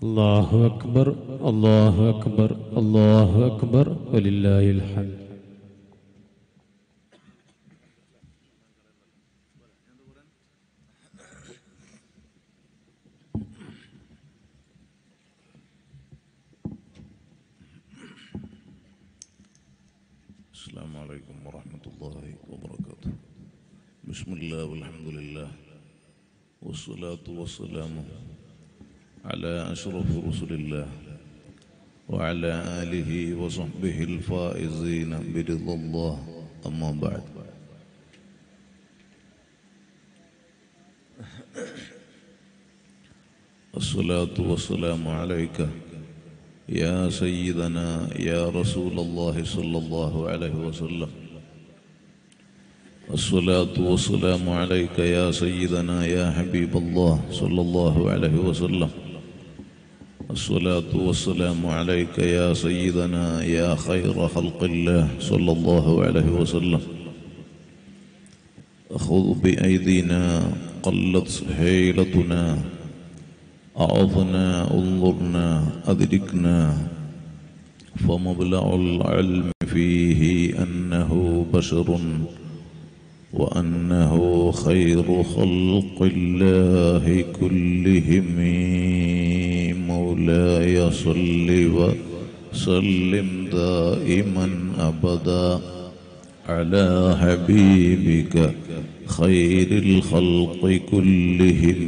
الله أكبر الله أكبر الله أكبر ولله الحمد السلام عليكم ورحمة الله وبركاته بسم الله والحمد لله والصلاة والسلام على أشرف رسل الله وعلى آله وصحبه الفائزين برضا الله أما بعد الصلاة والسلام عليك يا سيدنا يا رسول الله صلى الله عليه وسلم الصلاة والسلام عليك يا سيدنا يا حبيب الله صلى الله عليه وسلم الصلاة والسلام عليك يا سيدنا يا خير خلق الله صلى الله عليه وسلم خذ بأيدينا قلت حيلتنا أعظنا انظرنا أدركنا فمبلغ العلم فيه أنه بشر وأنه خير خلق الله كلهم مولاي صل وسلم دائما أبدا على حبيبك خير الخلق كلهم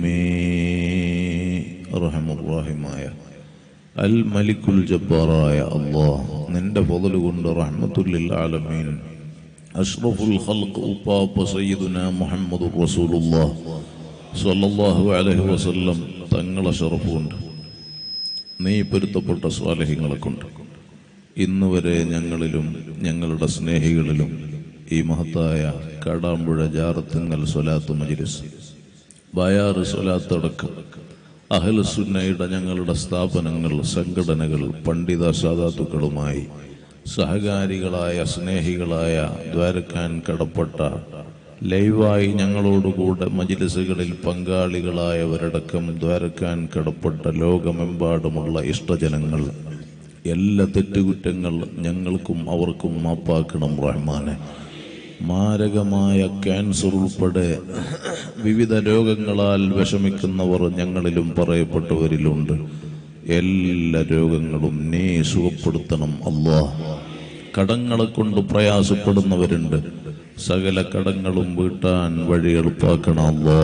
റഹമുറാഹിമായ അൽ മലിക്കുൽ ജബ്ബാറായ അള്ളാഹ് നിന്റെ ഫضل കൊണ്ട് റഹ്മത്തുല്ലിൽ ആലമീൻ അഷ്റഫുൽ ഖൽഖ് ഉപ്പാപ്പ സയ്യിദുന മുഹമ്മദ് റസൂലുള്ളാഹ് സ്വല്ലല്ലാഹു അലൈഹി വസല്ലം തങ്ങളെ ഷറഫുണ്ട് നീ പൊരുത്തപ്പെട്ട സ്വാലഹ്യങ്ങളെ കൊണ്ട് ഇന്ന് വരെ ഞങ്ങളിലും ഞങ്ങളുടെ സ്നേഹികളിലും ഈ മഹത്തായ കാടാമ്പുഴ ജാറത്തുങ്ങൽ സ്വലാത്ത് മജിലിസ് ബയാറ് സ്വലാത്തടക്കം അഹ്ലുസുന്നയുടെ ഞങ്ങളുടെ സ്ഥാപനങ്ങൾ സംഘടനകൾ പണ്ഡിത സാധാത്തുക്കളുമായി സഹകാരികളായ സ്നേഹികളായ ദ്വാരക്കാൻ കടപ്പെട്ട ലൈവായി ഞങ്ങളോടുകൂടെ മജിലിസുകളിൽ പങ്കാളികളായവരടക്കം ദ്വാരക്കാൻ കടപ്പെട്ട ലോകമെമ്പാടുമുള്ള ഇഷ്ടജനങ്ങൾ എല്ലാ തെറ്റുകുറ്റങ്ങൾ ഞങ്ങൾക്കും അവർക്കും മാപ്പാക്കണം റഹ്മാനെ മാരകമായ ക്യാൻസർ ഉൾപ്പെടെ വിവിധ രോഗങ്ങളാൽ വിഷമിക്കുന്നവർ ഞങ്ങളിലും പറയപ്പെട്ടവരിലുണ്ട് എല്ലാ രോഗങ്ങളും നീ സുഖപ്പെടുത്തണം അല്ലാ കടങ്ങളെ കൊണ്ട് പ്രയാസപ്പെടുന്നവരുണ്ട് സകല കടങ്ങളും വീട്ടാൻ വഴി എളുപ്പാക്കണം അല്ലാ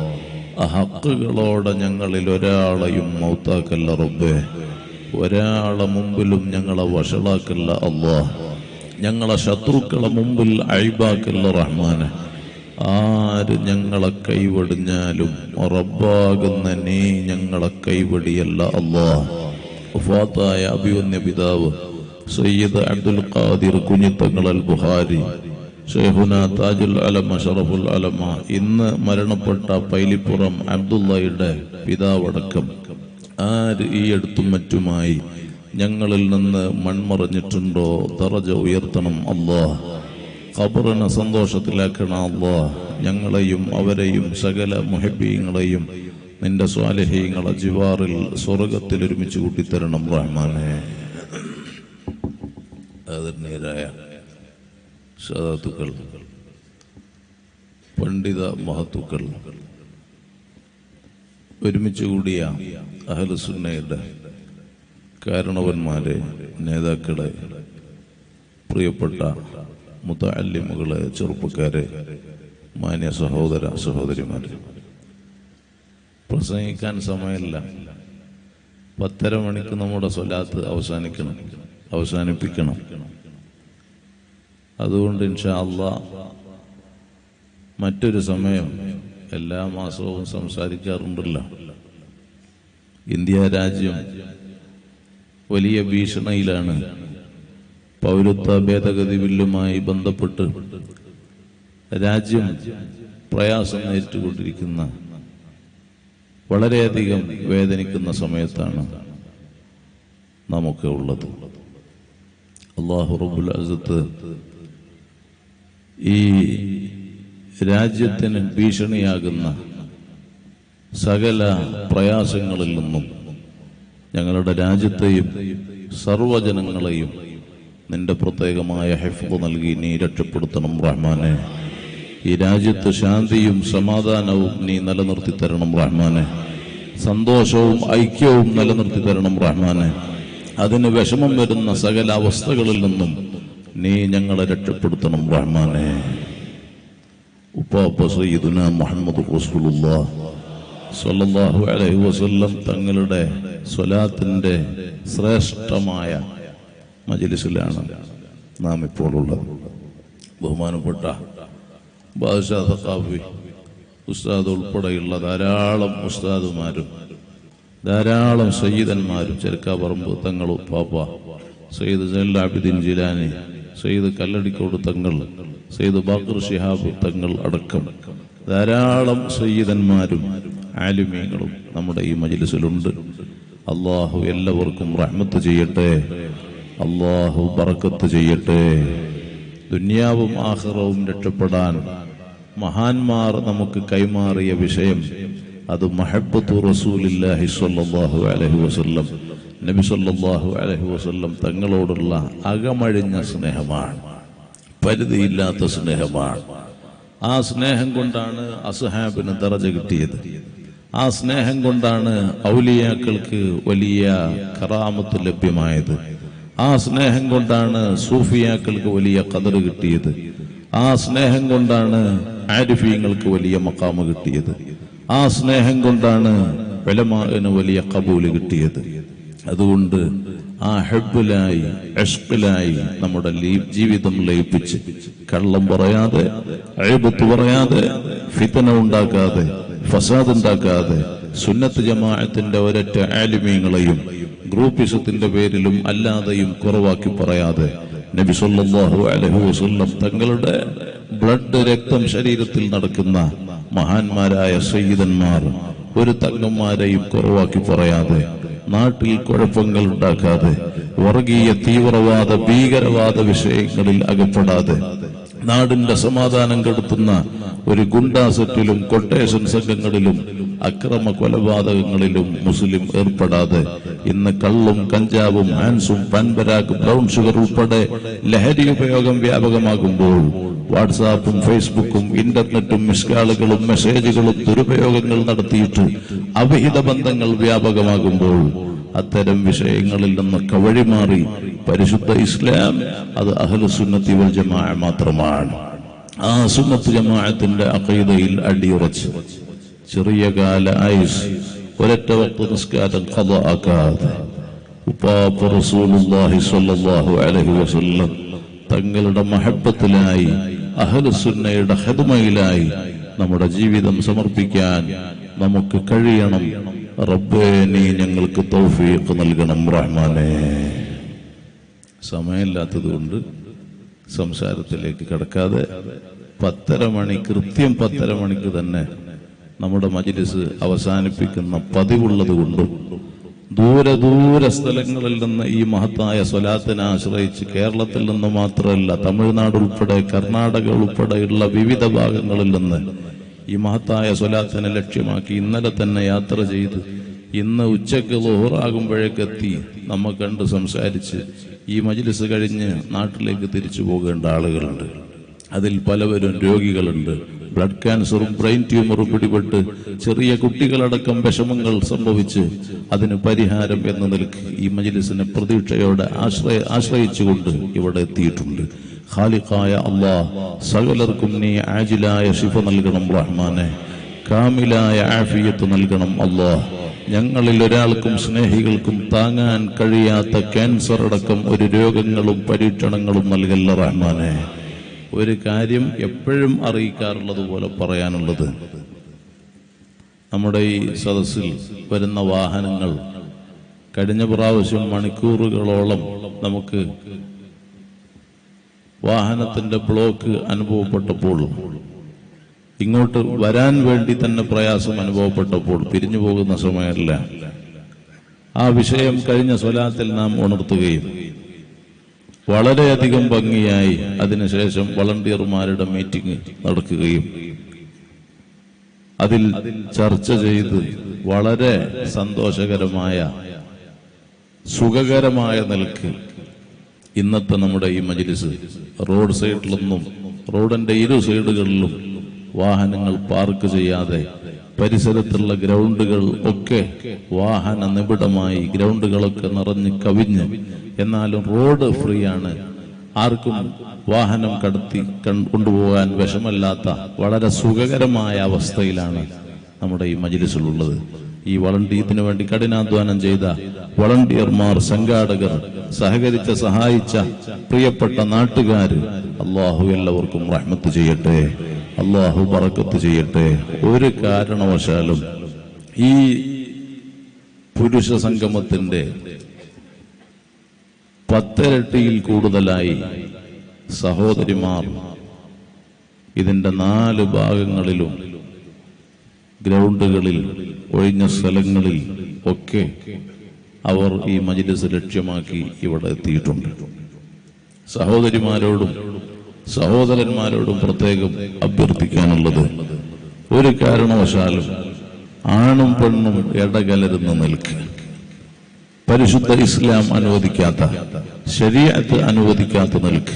ഹക്കുകളോടെ ഞങ്ങളിൽ ഒരാളെയും മൗത്താക്കല്ല റബ്ബേ ഒരാളെ മുമ്പിലും ഞങ്ങളെ വഷളാക്കല്ല അള്ളാഹ് ഞങ്ങളെ ശത്രുക്കളെ മുമ്പിൽ അഴിബാക്കല്ല റഹ്മാന് ആര് ഞങ്ങളെ കൈവടിഞ്ഞാലും റബ്ബാകുന്ന നീ ഞങ്ങളെ കൈവടിയല്ല അള്ളാഹ് വഫാത്തായ അഭിവന്യ പിതാവ് സയ്യിദ് അബ്ദുൽ ഖാദിർ കുഞ്ഞിത്തങ്ങൾ അൽ ബുഹാരി ഷെയ്ഖുന താജുൽ അലമ ഷറഫുൽ അലമ ഇന്ന് മരണപ്പെട്ട പൈലിപ്പുറം അബ്ദുള്ളയുടെ പിതാവടക്കം ആര് ഈ അടുത്തും മറ്റുമായി ഞങ്ങളിൽ നിന്ന് മൺമറഞ്ഞിട്ടുണ്ടോ തറജ ഉയർത്തണം അല്ലാ ഖബറിനെ സന്തോഷത്തിലാക്കണം അല്ലാ ഞങ്ങളെയും അവരെയും സകല മുഹബീങ്ങളെയും നിന്റെ സ്വാലഹീങ്ങളെ ജിവാറിൽ സ്വർഗത്തിൽ ഒരുമിച്ച് കൂട്ടിത്തരണം റഹ്മാനെ ആദരണീയരായ സദാത്തുക്കൾ പണ്ഡിത മഹത്തുക്കൾ ഒരുമിച്ച് കൂടിയ അഹലസുന്നയുടെ കാരണവന്മാരെ നേതാക്കളെ പ്രിയപ്പെട്ട മുത്തല്ലിമുകളെ ചെറുപ്പക്കാരെ മാന്യ സഹോദര സഹോദരിമാരെ പ്രസംഗിക്കാൻ സമയമില്ല പത്തര മണിക്ക് നമ്മുടെ സ്വലാത്ത് അവസാനിക്കണം അവസാനിപ്പിക്കണം അതുകൊണ്ട് ഇൻഷാ അള്ളാ മറ്റൊരു സമയം എല്ലാ മാസവും സംസാരിക്കാറുണ്ടല്ലോ ഇന്ത്യ രാജ്യം വലിയ ഭീഷണിയിലാണ് പൗരത്വ ഭേദഗതി ബില്ലുമായി ബന്ധപ്പെട്ട് രാജ്യം പ്രയാസം നേരിട്ടുകൊണ്ടിരിക്കുന്ന വളരെയധികം വേദനിക്കുന്ന സമയത്താണ് നമുക്ക് ഉള്ളത് അള്ളാഹു റബുൽ അസത്ത് ഈ രാജ്യത്തിന് ഭീഷണിയാകുന്ന സകല പ്രയാസങ്ങളിൽ നിന്നും ഞങ്ങളുടെ രാജ്യത്തെയും സർവ്വജനങ്ങളെയും നിന്റെ പ്രത്യേകമായ ഹെഫ്ത് നൽകി നീ രക്ഷപ്പെടുത്തണം റഹ്മാനെ ഈ രാജ്യത്ത് ശാന്തിയും സമാധാനവും നീ നിലനിർത്തി തരണം റഹ്മാനെ സന്തോഷവും ഐക്യവും നിലനിർത്തി തരണം റഹ്മാനെ അതിന് വിഷമം വരുന്ന സകല അവസ്ഥകളിൽ നിന്നും നീ ഞങ്ങളെ രക്ഷപ്പെടുത്തണം റഹ്മാനെ ഉപ്പാപ്പ സയ്യിദുന മുഹമ്മദ് റസൂലുള്ളാഹ് സല്ലല്ലാഹു അലൈഹി വസല്ലം തങ്ങളുടെ സ്വലാത്തിന്റെ ശ്രേഷ്ഠമായ മജ്ലിസിലാണ് നാം ഇപ്പോൾ ഉള്ളത് ബഹുമാനപ്പെട്ട ബാദുഷാ സഖാഫി ഉസ്താദ് ഉൾപ്പെടെയുള്ള ധാരാളം ഉസ്താദുമാരും ധാരാളം സയ്യിദന്മാരും ചെറുക്കാപറമ്പ് തങ്ങൾ ഉപ്പാപ്പ സയ്യിദ് സൈൽ ആബിദ്ദീൻ ജിലാനി സയ്യിദ് കല്ലടിക്കോട് തങ്ങൾ സയ്യിദ് ബാക്കർ ഷിഹാബ് തങ്ങൾ അടക്കം ധാരാളം സയ്യിദന്മാരും ആലിമീങ്ങളും നമ്മുടെ ഈ മജ്ലിസിലുണ്ട് അള്ളാഹു എല്ലാവർക്കും റഹ്മത്ത് ചെയ്യട്ടെ അള്ളാഹു ബറക്കത്ത് ചെയ്യട്ടെ ദുന്യാവും ആഹ്റവും രക്ഷപ്പെടാൻ മഹാന്മാർ നമുക്ക് കൈമാറിയ വിഷയം അത് മഹബത്തു റസൂലില്ലാഹി സ്വല്ലല്ലാഹു അലൈഹി വസല്ലം നബി സല്ലല്ലാഹു അലൈഹി വസല്ലം തങ്ങളോടുള്ള അകമഴിഞ്ഞ സ്നേഹമാണ് പരിധിയില്ലാത്ത സ്നേഹമാണ് ആ സ്നേഹം കൊണ്ടാണ് അസുഹാബിന് ദറജ കിട്ടിയത് ആ സ്നേഹം കൊണ്ടാണ് ഔലിയാക്കൾക്ക് വലിയ കറാമത്ത് ലഭ്യമായത് ആ സ്നേഹം കൊണ്ടാണ് സൂഫിയാക്കൾക്ക് വലിയ കതർ കിട്ടിയത് ആ സ്നേഹം കൊണ്ടാണ് ആരിഫീങ്ങൾക്ക് വലിയ മക്കാമ് കിട്ടിയത് ആ സ്നേഹം കൊണ്ടാണ് വെലമാകന് വലിയ കബൂല് കിട്ടിയത് അതുകൊണ്ട് ആ ഹെബിലായി അഷ്കിലായി നമ്മുടെ ലീ- ജീവിതം ലയിപ്പിച്ച് കള്ളം പറയാതെ അഴിബത്ത് പറയാതെ ഫിത്തന ഉണ്ടാക്കാതെ ഫസാദ് ഉണ്ടാക്കാതെ സുന്നത്ത് ജമാഅത്തിന്റെ ഒരൊറ്റ ആലിമീങ്ങളെയും ഗ്രൂപ്പിസത്തിന്റെ പേരിലും അല്ലാതെയും കുറവാക്കി പറയാതെ നബി സല്ലല്ലാഹു അലൈഹി വസല്ലം തങ്ങളുടെ ബ്ലഡ് രക്തം ശരീരത്തിൽ നടക്കുന്ന മഹാന്മാരായ സയ്യിദന്മാർ ഒരു തങ്ങന്മാരെയും കുറവാക്കി പറയാതെ നാട്ടിൽ കുഴപ്പങ്ങൾ ഉണ്ടാക്കാതെ വർഗീയ തീവ്രവാദ ഭീകരവാദ വിഷയങ്ങളിൽ അകപ്പെടാതെ നാടിന്റെ സമാധാനം കെടുത്തുന്ന ഒരു ഗുണ്ടാസെറ്റിലും കൊട്ടേഷൻ സംഘങ്ങളിലും അക്രമ കൊലപാതകങ്ങളിലും മുസ്ലിം ഏർപ്പെടാതെ ഇന്ന് കള്ളും കഞ്ചാവും ഹാൻസും പാൻപരാഗ് ബ്രൗൺ ഷുഗർ ഉൾപ്പെടെ ലഹരി ഉപയോഗം വ്യാപകമാകുമ്പോൾ വാട്സാപ്പും ഫേസ്ബുക്കും ഇന്റർനെറ്റും മിസ്കാളുകളും മെസ്സേജുകളും ദുരുപയോഗങ്ങൾ നടത്തിയിട്ട് അവിഹിത ബന്ധങ്ങൾ വ്യാപകമാകുമ്പോൾ അത്തരം വിഷയങ്ങളിൽ നിന്നൊക്കെ വഴിമാറി പരിശുദ്ധ ഇസ്ലാം അത് അഹ്ലു സുന്നത്തി വൽ ജമാഅ മാത്രമാണ് ആ സുന്നത്ത് ജമാഅത്തിന്റെ അഖീദയിൽ അടിയുറച്ച് ചെറിയ കാല ആയുസ് ഒരൊറ്റ വക്ത നിസ്കാരം കഥ ആക്കാതെ ഉപ്പാപ്പ റസൂലുള്ളാഹി സ്വല്ലല്ലാഹു അലൈഹി വസല്ലം തങ്ങളുടെ മഹബത്തിലായി അഹലുസുന്നയുടെ ഹെതുമയിലായി നമ്മുടെ ജീവിതം സമർപ്പിക്കാൻ നമുക്ക് കഴിയണം റബ്ബേ നീ ഞങ്ങൾക്ക് തൗഫീഖ് നൽകണം റഹ്മാനെ സമയമില്ലാത്തത് കൊണ്ട് സംസാരത്തിലേക്ക് കടക്കാതെ പത്തര മണി കൃത്യം പത്തര മണിക്ക് തന്നെ നമ്മുടെ മജ്ലിസ് അവസാനിപ്പിക്കുന്ന പതിവുള്ളത് കൊണ്ടും ദൂരെ ദൂര സ്ഥലങ്ങളിൽ നിന്ന് ഈ മഹത്തായ സ്വലാത്തിനെ ആശ്രയിച്ച് കേരളത്തിൽ നിന്ന് മാത്രമല്ല തമിഴ്നാട് ഉൾപ്പെടെ കർണാടക ഉൾപ്പെടെയുള്ള വിവിധ ഭാഗങ്ങളിൽ നിന്ന് ഈ മഹത്തായ സ്വലാത്തിനെ ലക്ഷ്യമാക്കി ഇന്നലെ തന്നെ യാത്ര ചെയ്ത് ഇന്ന് ഉച്ചക്ക് ലോഹറാകുമ്പോഴേക്കെത്തി നമ്മ കണ്ട് സംസാരിച്ച് ഈ മജ്ലിസ് കഴിഞ്ഞ് നാട്ടിലേക്ക് തിരിച്ചു പോകേണ്ട ആളുകളുണ്ട് അതിൽ പലവരും രോഗികളുണ്ട് ബ്ലഡ് ക്യാൻസറും ബ്രെയിൻ ട്യൂമറും പിടിപെട്ട് ചെറിയ കുട്ടികളടക്കം വിഷമങ്ങൾ സംഭവിച്ച് അതിന് പരിഹാരം എന്ന നിലക്ക് ഈ മജ്ലിസിനെ പ്രതീക്ഷയോടെ ആശ്രയ ആശ്രയിച്ചുകൊണ്ട് ഇവിടെ എത്തിയിട്ടുണ്ട് ഖാലിഖായ അള്ളാഹ് സകലർക്കും നീ ആജിലായ ശിഫ നൽകണം റഹ്മാനെ കാമിലായ ആഫിയത്ത് നൽകണം അള്ളാഹ് ഞങ്ങളിൽ ഒരാൾക്കും സ്നേഹികൾക്കും താങ്ങാൻ കഴിയാത്ത ക്യാൻസർ അടക്കം ഒരു രോഗങ്ങളും പരീക്ഷണങ്ങളും നൽകല്ല റഹ്മാനെ ഒരു കാര്യം എപ്പോഴും അറിയിക്കാറുള്ളത് പോലെ പറയാനുള്ളത് നമ്മുടെ ഈ സദസ്സിൽ വരുന്ന വാഹനങ്ങൾ കഴിഞ്ഞ പ്രാവശ്യം മണിക്കൂറുകളോളം നമുക്ക് വാഹനത്തിന്റെ ബ്ലോക്ക് അനുഭവപ്പെട്ടപ്പോൾ ഇങ്ങോട്ട് വരാൻ വേണ്ടി തന്നെ പ്രയാസം അനുഭവപ്പെട്ടപ്പോൾ പിരിഞ്ഞു പോകുന്ന സമയമല്ല ആ വിഷയം കഴിഞ്ഞ സ്വലാത്തിൽ നാം ഉണർത്തുകയും വളരെയധികം ഭംഗിയായി അതിനുശേഷം വളണ്ടിയർമാരുടെ മീറ്റിംഗ് നടക്കുകയും അതിൽ ചർച്ച ചെയ്ത് വളരെ സന്തോഷകരമായ സുഖകരമായ നിലക്ക് ഇന്നത്തെ നമ്മുടെ ഈ മജ്ലിസ് റോഡ് സൈഡിലൊന്നും റോഡിന്റെ ഇരു സൈഡുകളിലും വാഹനങ്ങൾ പാർക്ക് ചെയ്യാതെ പരിസരത്തുള്ള ഗ്രൗണ്ടുകൾ ഒക്കെ വാഹന നിബിഡമായി ഗ്രൗണ്ടുകളൊക്കെ നിറഞ്ഞ് കവിഞ്ഞ് എന്നാലും റോഡ് ഫ്രീ ആണ് ആർക്കും വാഹനം കടത്തി കൺ- കൊണ്ടുപോകാൻ വിഷമല്ലാത്ത വളരെ സുഖകരമായ അവസ്ഥയിലാണ് നമ്മുടെ ഈ മജിലിസിലുള്ളത് ഈ വളണ്ടിയത്തിന് വേണ്ടി കഠിനാധ്വാനം ചെയ്ത വളണ്ടിയർമാർ സംഘാടകർ സഹകരിച്ച സഹായിച്ച പ്രിയപ്പെട്ട നാട്ടുകാർ അള്ളാഹു എല്ലാവർക്കും റഹ്മത്ത് ചെയ്യട്ടെ അള്ളാഹു പറക്കത്ത് ചെയ്യട്ടെ ഒരു കാരണവശാലും ഈ പുരുഷ സംഗമത്തിന്റെ പത്തിരട്ടിയിൽ കൂടുതലായി സഹോദരിമാർ ഇതിന്റെ നാല് ഭാഗങ്ങളിലും ഗ്രൗണ്ടുകളിൽ ഒഴിഞ്ഞ സ്ഥലങ്ങളിൽ ഒക്കെ അവർ ഈ മജിലിസ് ലക്ഷ്യമാക്കി ഇവിടെ എത്തിയിട്ടുണ്ട് സഹോദരിമാരോടും സഹോദരന്മാരോടും പ്രത്യേകം അഭ്യർത്ഥിക്കാനുള്ളത് ഒരു കാരണവശാലും ആണും പെണ്ണും ഇടകലരുന്ന നിൽക്കുക പരിശുദ്ധ ഇസ്ലാം അനുവദിക്കാത്ത ശരീഅത്ത് അനുവദിക്കാത്ത നിൽക്ക്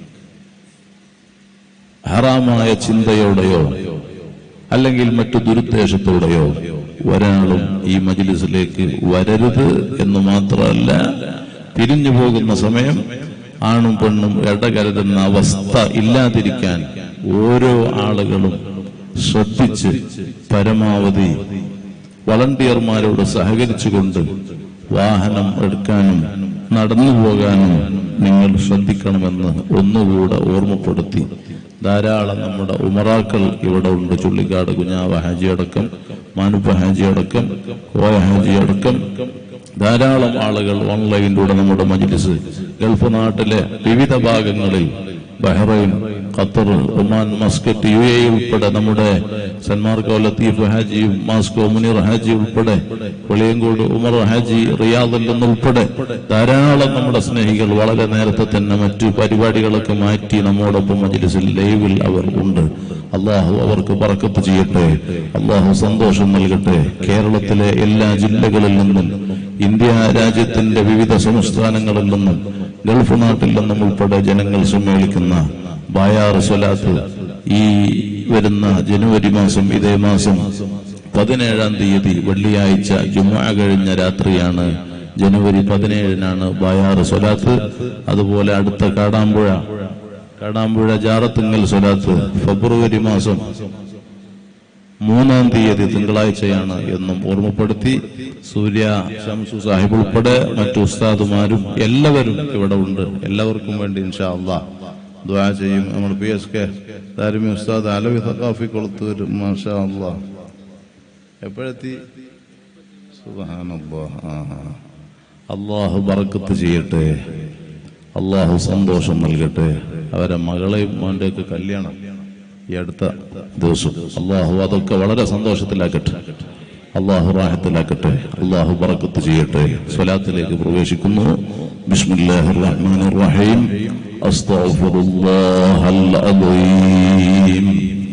ഹറാമായ ചിന്തയോടെയോ അല്ലെങ്കിൽ മറ്റു ദുരുദ്ദേശത്തോടെയോ ഒരാളും ഈ മജിലിസിലേക്ക് വരരുത് എന്ന് മാത്രമല്ല പിരിഞ്ഞു പോകുന്ന സമയം ആണും പെണ്ണും ഇടകരുതുന്ന അവസ്ഥ ഇല്ലാതിരിക്കാൻ ഓരോ ആളുകളും ശ്രദ്ധിച്ച് പരമാവധി വളണ്ടിയർമാരോട് സഹകരിച്ചുകൊണ്ട് വാഹനം എടുക്കാനും നടന്നു പോകാനും നിങ്ങൾ ശ്രദ്ധിക്കണമെന്ന് ഒന്നുകൂടെ ഓർമ്മപ്പെടുത്തി ധാരാളം നമ്മുടെ ഉമറാക്കൾ ഇവിടെ ഉണ്ട് ചുള്ളിക്കാട് കുഞ്ഞാവ ഹാജി അടക്കം മാനുപ്പ ഹാജി അടക്കം കോയ ഹാജി അടക്കം ധാരാളം ആളുകൾ ഓൺലൈനിലൂടെ നമ്മുടെ മജ്ലിസ് ഗൾഫ് നാട്ടിലെ വിവിധ ഭാഗങ്ങളിൽ Bahrain Qatar Oman Muscat U A ഉൾപ്പെടെ നമ്മുടെ സന്മാർക്കോ ലത്തീഫ് ഹാജിയും മാസ്കോ മുനീർ ഹാജി ഉൾപ്പെടെ വെളിയങ്കോട് ഉമർ ഹാജി റിയാദിൽ നിന്നുൾപ്പെടെ ധാരാളം നമ്മുടെ സ്നേഹികൾ വളരെ നേരത്തെ തന്നെ മറ്റു പരിപാടികളൊക്കെ മാറ്റി നമ്മോടൊപ്പം മജ്ലിസിൽ ലൈവിൽ അവർ ഉണ്ട് അള്ളാഹു അവർക്ക് പറക്കത്ത് ചെയ്യട്ടെ അള്ളാഹു സന്തോഷം നൽകട്ടെ കേരളത്തിലെ എല്ലാ ജില്ലകളിൽ നിന്നും ഇന്ത്യ രാജ്യത്തിന്റെ വിവിധ സംസ്ഥാനങ്ങളിൽ നിന്നും ഗൾഫ് നാട്ടിൽ നിന്നും ഉൾപ്പെടെ ജനങ്ങൾ സമ്മേളിക്കുന്ന ബായാർ സ്വലാത്ത് ഈ വരുന്ന ജനുവരി മാസം ഇതേ മാസം പതിനേഴാം തീയതി വെള്ളിയാഴ്ച ജുമാ കഴിഞ്ഞ രാത്രിയാണ് ജനുവരി പതിനേഴിനാണ് ബായാർ സ്വലാത്ത് അതുപോലെ അടുത്ത കാടാമ്പുഴ കാടാമ്പുഴ ജാറത്തുങ്ങൽ സ്വലാത്ത് ഫെബ്രുവരി മാസം മൂന്നാം തീയതി തിങ്കളാഴ്ചയാണ് എന്നും ഓർമ്മപ്പെടുത്തി സൂര്യ ഷംസു സാഹിബ് ഉൾപ്പെടെ മറ്റു ഉസ്താദുമാരും എല്ലാവരും ഇവിടെ ഉണ്ട് എല്ലാവർക്കും വേണ്ടി ഇൻഷാ അള്ളാ ദ്വാ ചെയ്യും നമ്മൾ പി എസ് കെ ദാരിമി ഉസ്താദ് അലവി സഖാഫി കൊളുത്തൂർ മാഷാ അള്ളാ എപ്പോഴെത്തി സുബ്ഹാനല്ലാഹ്. ആഹാ. അള്ളാഹു ബറക്കത്ത് ചെയ്യട്ടെ അള്ളാഹു സന്തോഷം നൽകട്ടെ അവരെ മകളെയും മോന്റെയൊക്കെ കല്യാണം ഈ അടുത്ത ദിവസം അള്ളാഹു അതൊക്കെ വളരെ സന്തോഷത്തിലാക്കട്ടെ അള്ളാഹു റാഹത്തിലാക്കട്ടെ അള്ളാഹു ബറക്കത്ത് ചെയ്യട്ടെ സ്വലാത്തിലേക്ക് പ്രവേശിക്കുന്നു ബിസ്മില്ലാഹിർ റഹ്മാനിർ റഹീം അസ്തഗ്ഫിറുല്ലാഹൽ അദീം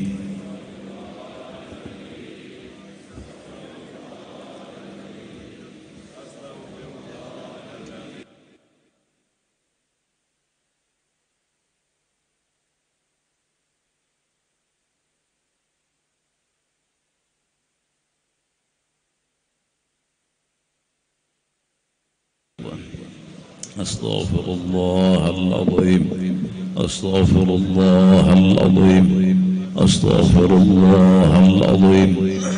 أستغفر الله العظيم أستغفر الله العظيم أستغفر الله العظيم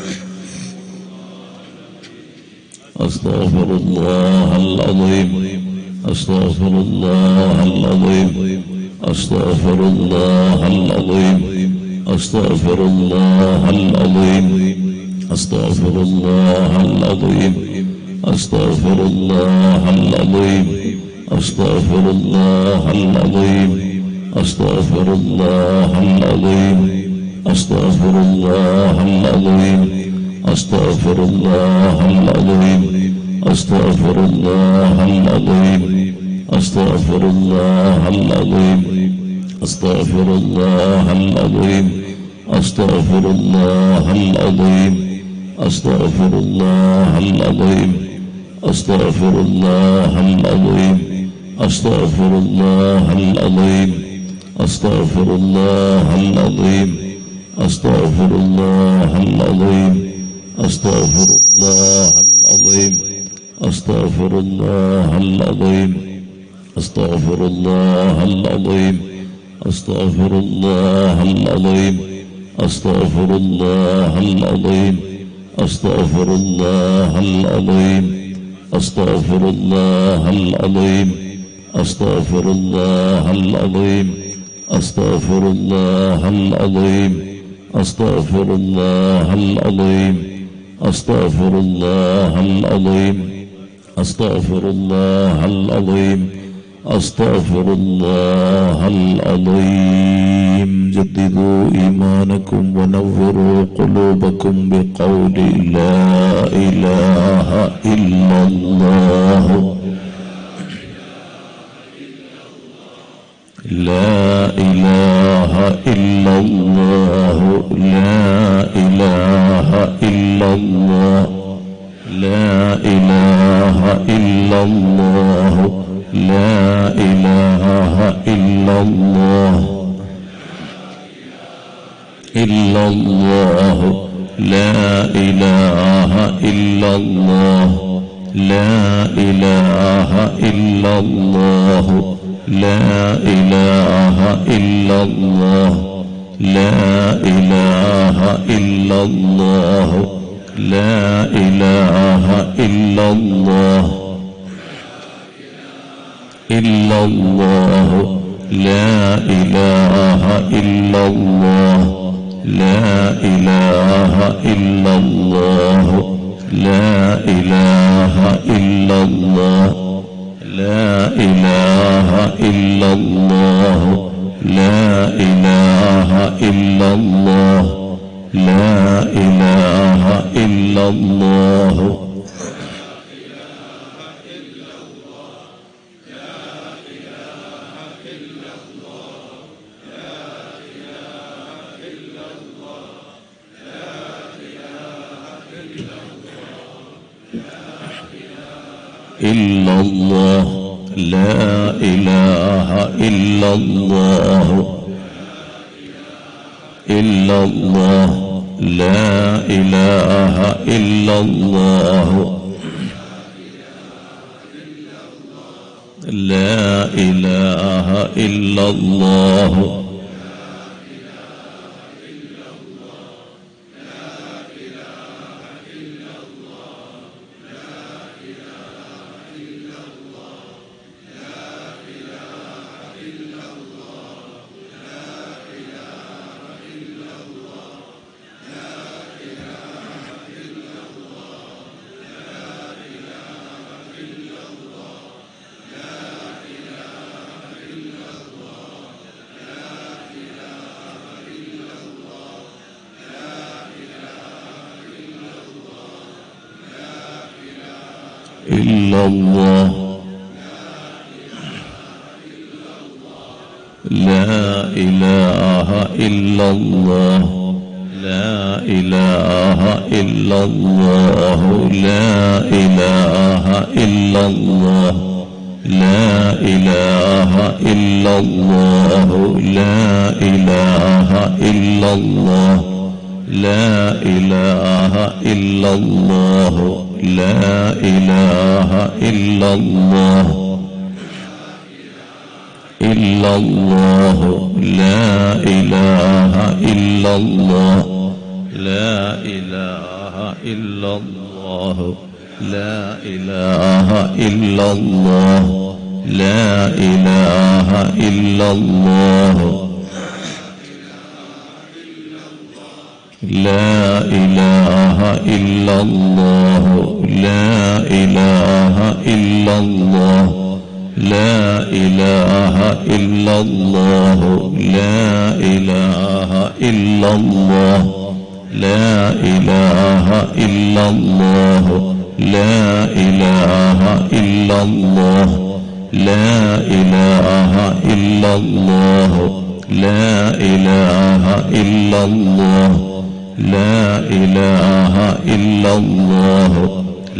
أستغفر الله العظيم أستغفر الله العظيم أستغفر الله العظيم أستغفر الله العظيم أستغفر الله العظيم أستغفر الله العظيم أستغفر الله العظيم أستغفر الله العظيم أستغفر الله العظيم أستغفر الله العظيم أستغفر الله العظيم أستغفر الله العظيم أستغفر الله العظيم أستغفر الله العظيم أستغفر الله العظيم أستغفر الله العظيم أستغفر الله العظيم أستغفر الله العظيم أستغفر الله العظيم أستغفر الله العظيم أستغفر الله العظيم أستغفر الله العظيم أستغفر الله العظيم أستغفر الله العظيم أستغفر الله العظيم أستغفر الله العظيم أستغفر الله العظيم أستغفر الله العظيم أستغفر الله العظيم أستغفر الله العظيم أستغفر الله العظيم أستغفر الله العظيم جددوا إيمانكم ونوروا قلوبكم بقول لا إله إلا الله لا إله إلا الله لا إله إلا الله لا إله إلا الله لا إله إلا الله إلا الله لا إله إلا الله لا إله إلا الله لا إله إلا الله لا إله إلا الله لا إله إلا الله إلا الله لا إله إلا الله لا إله إلا الله لا إله إلا الله لا إله إلا الله لا إله إلا الله لا إله إلا الله إلا الله لا إله إلا الله إلا الله لا إله إلا الله لا إله إلا الله إلا الله لا إله إلا الله لا إله إلا الله لا إله إلا الله لا إله إلا الله لا إله إلا الله لا إله إلا الله لا إله إلا الله إلا الله لا إله إلا الله لا إله إلا الله لا إله إلا الله لا إله إلا الله لا إله إلا الله لا إله إلا الله لا إله إلا الله لا إله إلا الله لا إله إلا الله لا إله إلا الله لا إله إلا الله لا إله إلا الله لا إله إلا الله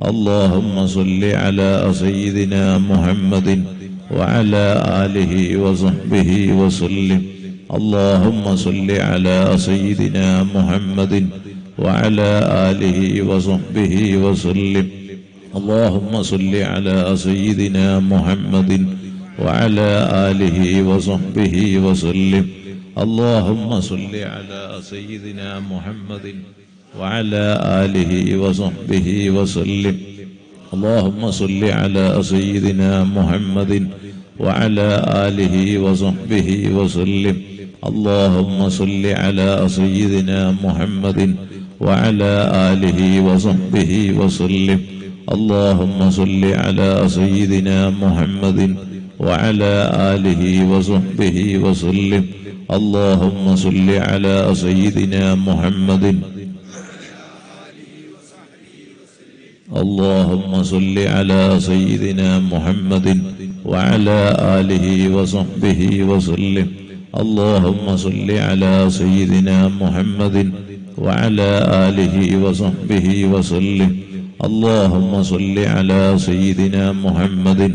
اللهم صل على سيدنا محمد وعلى آله وصحبه وسلم اللهم صل على سيدنا محمد وعلى آله وصحبه وسلم اللهم صل على سيدنا محمد وعلى آله وصحبه وسلم اللهم صل على سيدنا محمد وعلى آله وصحبه وسلم اللهم صل على سيدنا محمد وعلى آله وصحبه وسلم اللهم صل على سيدنا محمد وعلى آله وصحبه وسلم اللهم صل على سيدنا محمد وعلى آله وصحبه وسلم اللهم صل على سيدنا محمد اللهم صل على سيدنا محمد وعلى آله وصحبه وسلم اللهم صل على سيدنا محمد وعلى آله وصحبه وسلم اللهم صل على سيدنا محمد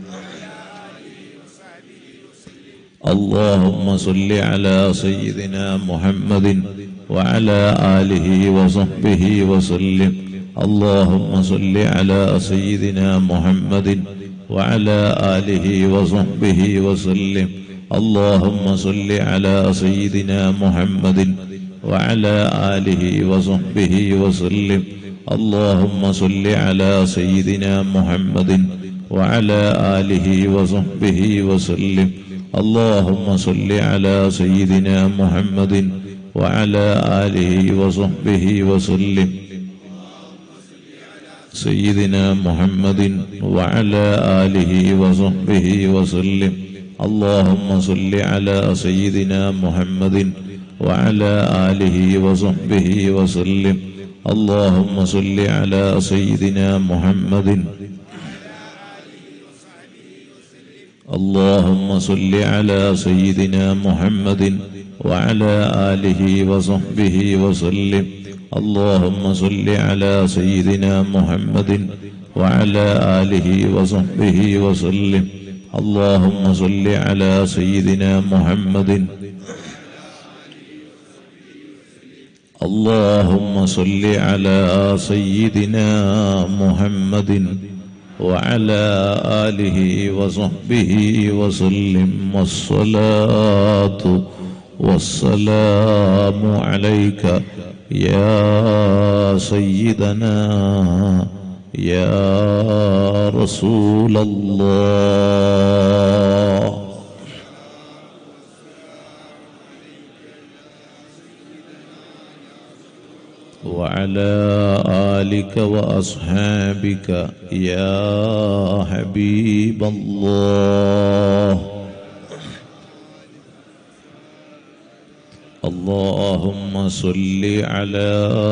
اللهم صل على سيدنا محمد وعلى آله وصحبه وسلم اللهم صل على سيدنا محمد وعلى آله وصحبه وسلم اللهم صل على سيدنا محمد وعلى آله وصحبه وسلم اللهم صل على سيدنا محمد وعلى آله وصحبه وسلم اللهم صل على سيدنا محمد وعلى آله وصحبه وسلم سيدنا محمد وعلى آله وصحبه وسلم اللهم صل على سيدنا محمد وعلى آله وصحبه وسلم اللهم صل على سيدنا محمد اللهم صل على سيدنا محمد وعلى آله وصحبه وسلم اللهم صل على سيدنا محمد وعلى آله وصحبه وسلم اللهم صل على سيدنا محمد اللهم صل على سيدنا محمد وعلى آله وصحبه وسلم والصلاة والسلام عليك يا سيدنا يا رسول الله وعلى آلك وأصحابك يا حبيب الله اللهم صل على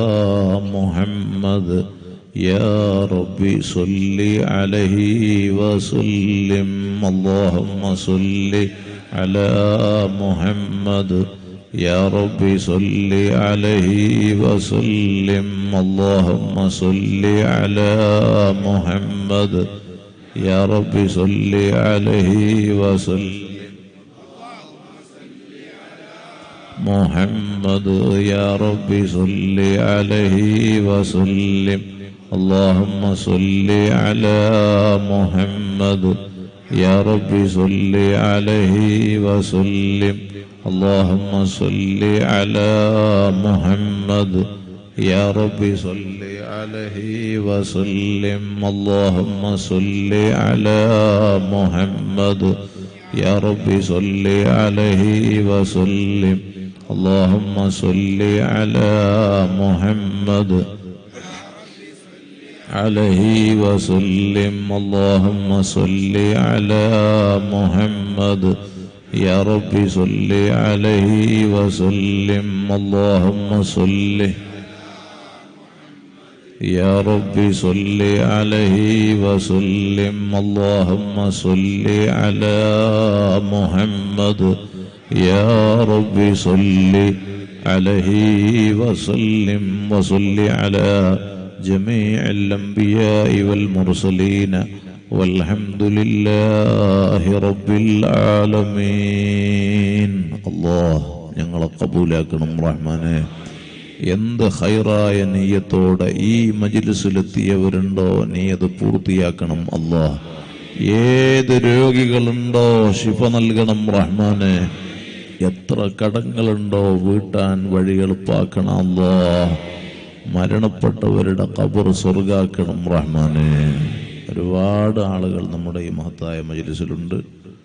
محمد يا ربي صل عليه وسلم اللهم صل على محمد يا ربي صل عليه وسلم اللهم صل على محمد يا ربي صل عليه وسلم محمد يا ربي صل عليه وسلم اللهم صل على محمد يا ربي صل عليه وسلم اللهم صل على محمد يا ربي صل عليه وسلم اللهم صل على محمد يا ربي صل عليه وسلم اللهم صل على محمد عليه وسلم اللهم صل على محمد يا ربي صل عليه وسلم اللهم صل يا ربي صل عليه وسلم اللهم صل على محمد يا ربي صل عليه وسلم وصل على جميع الأنبياء والمرسلين والحمد لله رب العالمين الله ഞങ്ങളെ കബൂലാക്കണം റഹ്മാനെ എന്ത് ഹൈറായ നീയത്തോടെ ഈ മജിലിസിലെത്തിയവരുണ്ടോ നീ അത് പൂർത്തിയാക്കണം അല്ലാ ഏത് രോഗികളുണ്ടോ ശിഫ നൽകണം റഹ്മാനെ എത്ര കടങ്ങളുണ്ടോ വീട്ടാൻ വഴി എളുപ്പാക്കണം അല്ലാ മരണപ്പെട്ടവരുടെ കബർ സ്വർഗാക്കണം റഹ്മാനെ ഒരുപാട് ആളുകൾ നമ്മുടെ ഈ മഹത്തായ മജിലിസിലുണ്ട്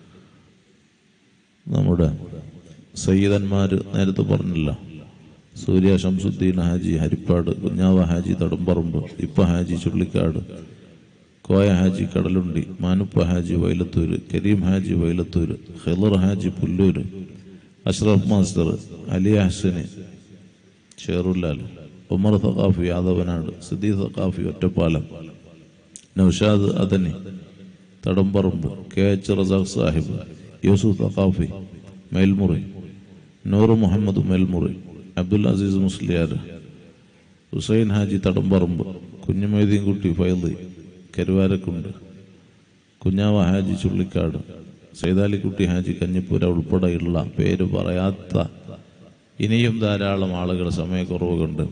നമ്മുടെ സയ്യിദന്മാർ നേരത്തെ പറഞ്ഞില്ല സൂര്യ Shamsuddin Haji Harippad കുഞ്ഞാവ Haji Thadamparamba Ippa Haji Chullikkad Koya Haji Kadalundi Manuppa Haji Vailathur Kareem Haji Vailathur Khilar Haji Pullur Ashraf master Ali Hasan Sherullal Umar Saqafi Yadavanad Siddi Saqafi Ottapalam Noushad Adani Thadamparamba K H Razak Sahib Yusuf Saqafi Melmuri Noor Muhammad Melmuri Abdul Azeez Musliyar Hussain Haji തടമ്പറമ്പ് കുഞ്ഞുമൈദീൻ കുട്ടി ഫൈദ് കരുവാരക്കുണ്ട് കുഞ്ഞാവ ഹാജി ചുള്ളിക്കാട് സൈതാലിക്കുട്ടി ഹാജി കഞ്ഞിപ്പുര ഉൾപ്പെടെയുള്ള പേര് പറയാത്ത ഇനിയും ധാരാളം ആളുകൾ സമയക്കുറവ് കൊണ്ട്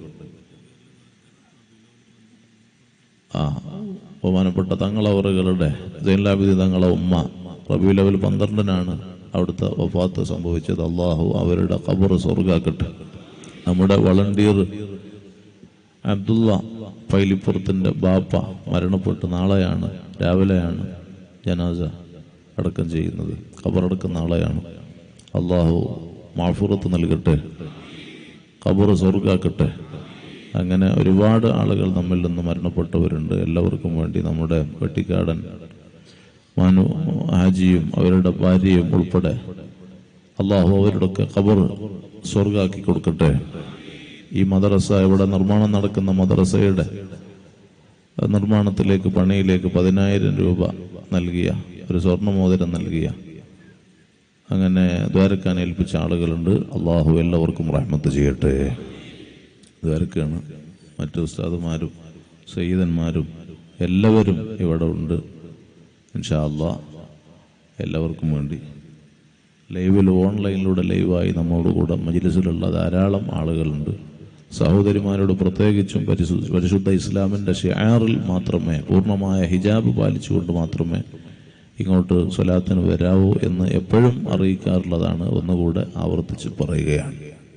ആ ബഹുമാനപ്പെട്ട തങ്ങളവറുകളുടെ ജൈൻലാബിദി തങ്ങളെ ഉമ്മ റബി ലെവൽ പന്ത്രണ്ടിനാണ് അവിടുത്തെ വഫാത്ത് സംഭവിച്ചത് അള്ളാഹു അവരുടെ ഖബർ സ്വർഗാക്കട്ടെ നമ്മുടെ വളണ്ടിയർ അബ്ദുള്ള പൈലിപ്പുറത്തിൻ്റെ ബാപ്പ മരണപ്പെട്ട് നാളെയാണ് രാവിലെയാണ് ജനാസ അടക്കം ചെയ്യുന്നത് ഖബറടക്കം നാളെയാണ് അള്ളാഹു മാഫുറത്ത് നൽകട്ടെ ഖബർ സ്വർഗാക്കട്ടെ അങ്ങനെ ഒരുപാട് ആളുകൾ നമ്മിൽ നിന്ന് മരണപ്പെട്ടവരുണ്ട് എല്ലാവർക്കും വേണ്ടി നമ്മുടെ വെട്ടിക്കാടൻ മനു ഹാജിയും അവരുടെ ഭാര്യയും ഉൾപ്പെടെ അള്ളാഹു അവരുടെയൊക്കെ ഖബർ സ്വർഗാക്കി കൊടുക്കട്ടെ ഈ മദ്രസ ഇവിടെ നിർമ്മാണം നടക്കുന്ന മദ്രസയുടെ നിർമ്മാണത്തിലേക്ക് പണിയിലേക്ക് പതിനായിരം രൂപ നൽകിയ ഒരു സ്വർണ്ണമോതിരം നൽകിയ അങ്ങനെ ദ്വാരക്കാൻ ഏൽപ്പിച്ച ആളുകളുണ്ട് അള്ളാഹു എല്ലാവർക്കും റഹ്മത്ത് ചെയ്യട്ടെ ദ്വാരക്കാണ് മറ്റു ഉസ്താദുമാരും സയ്യിദന്മാരും എല്ലാവരും ഇവിടെ ഉണ്ട് ഇൻഷാ അള്ളാ എല്ലാവർക്കും വേണ്ടി ലൈവിൽ ഓൺലൈനിലൂടെ ലൈവായി നമ്മോടുകൂടെ മജിലിസിലുള്ള ധാരാളം ആളുകളുണ്ട് സഹോദരിമാരോട് പ്രത്യേകിച്ചും പരിശു- പരിശുദ്ധ ഇസ്ലാമിൻ്റെ ഷിയാറിൽ മാത്രമേ പൂർണ്ണമായ ഹിജാബ് പാലിച്ചുകൊണ്ട് മാത്രമേ ഇങ്ങോട്ട് സ്വലാത്തിന് വരാവൂ എന്ന് എപ്പോഴും അറിയിക്കാറുള്ളതാണ് ഒന്നുകൂടെ ആവർത്തിച്ച് പറയുകയാണ്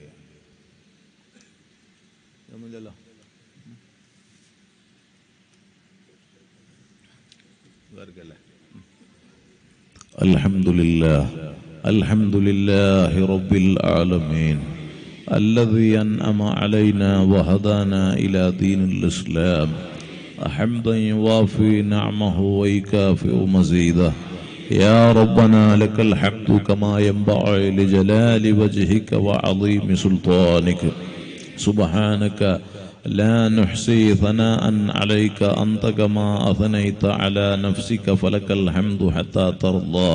الحمد لله الحمد لله رب العالمين الذي أنعم علينا وهدانا إلى دين الإسلام حمدا يوافي نعمه ويكافئ مزيده يا ربنا لك الحمد كما ينبغي لجلال وجهك وعظيم سلطانك سبحانك لا نحصي ثناء عليك أنت كما أثنيت على نفسك فلك الحمد حتى ترضى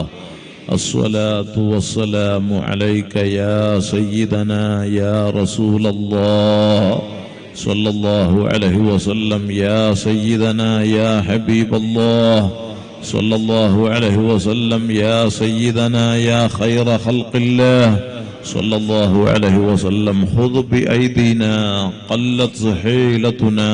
الصلاة والسلام عليك يا سيدنا يا رسول الله صلى الله عليه وسلم يا سيدنا يا حبيب الله صلى الله عليه وسلم يا سيدنا يا خير خلق الله صلى الله عليه وسلم خذ بأيدينا قلت حيلتنا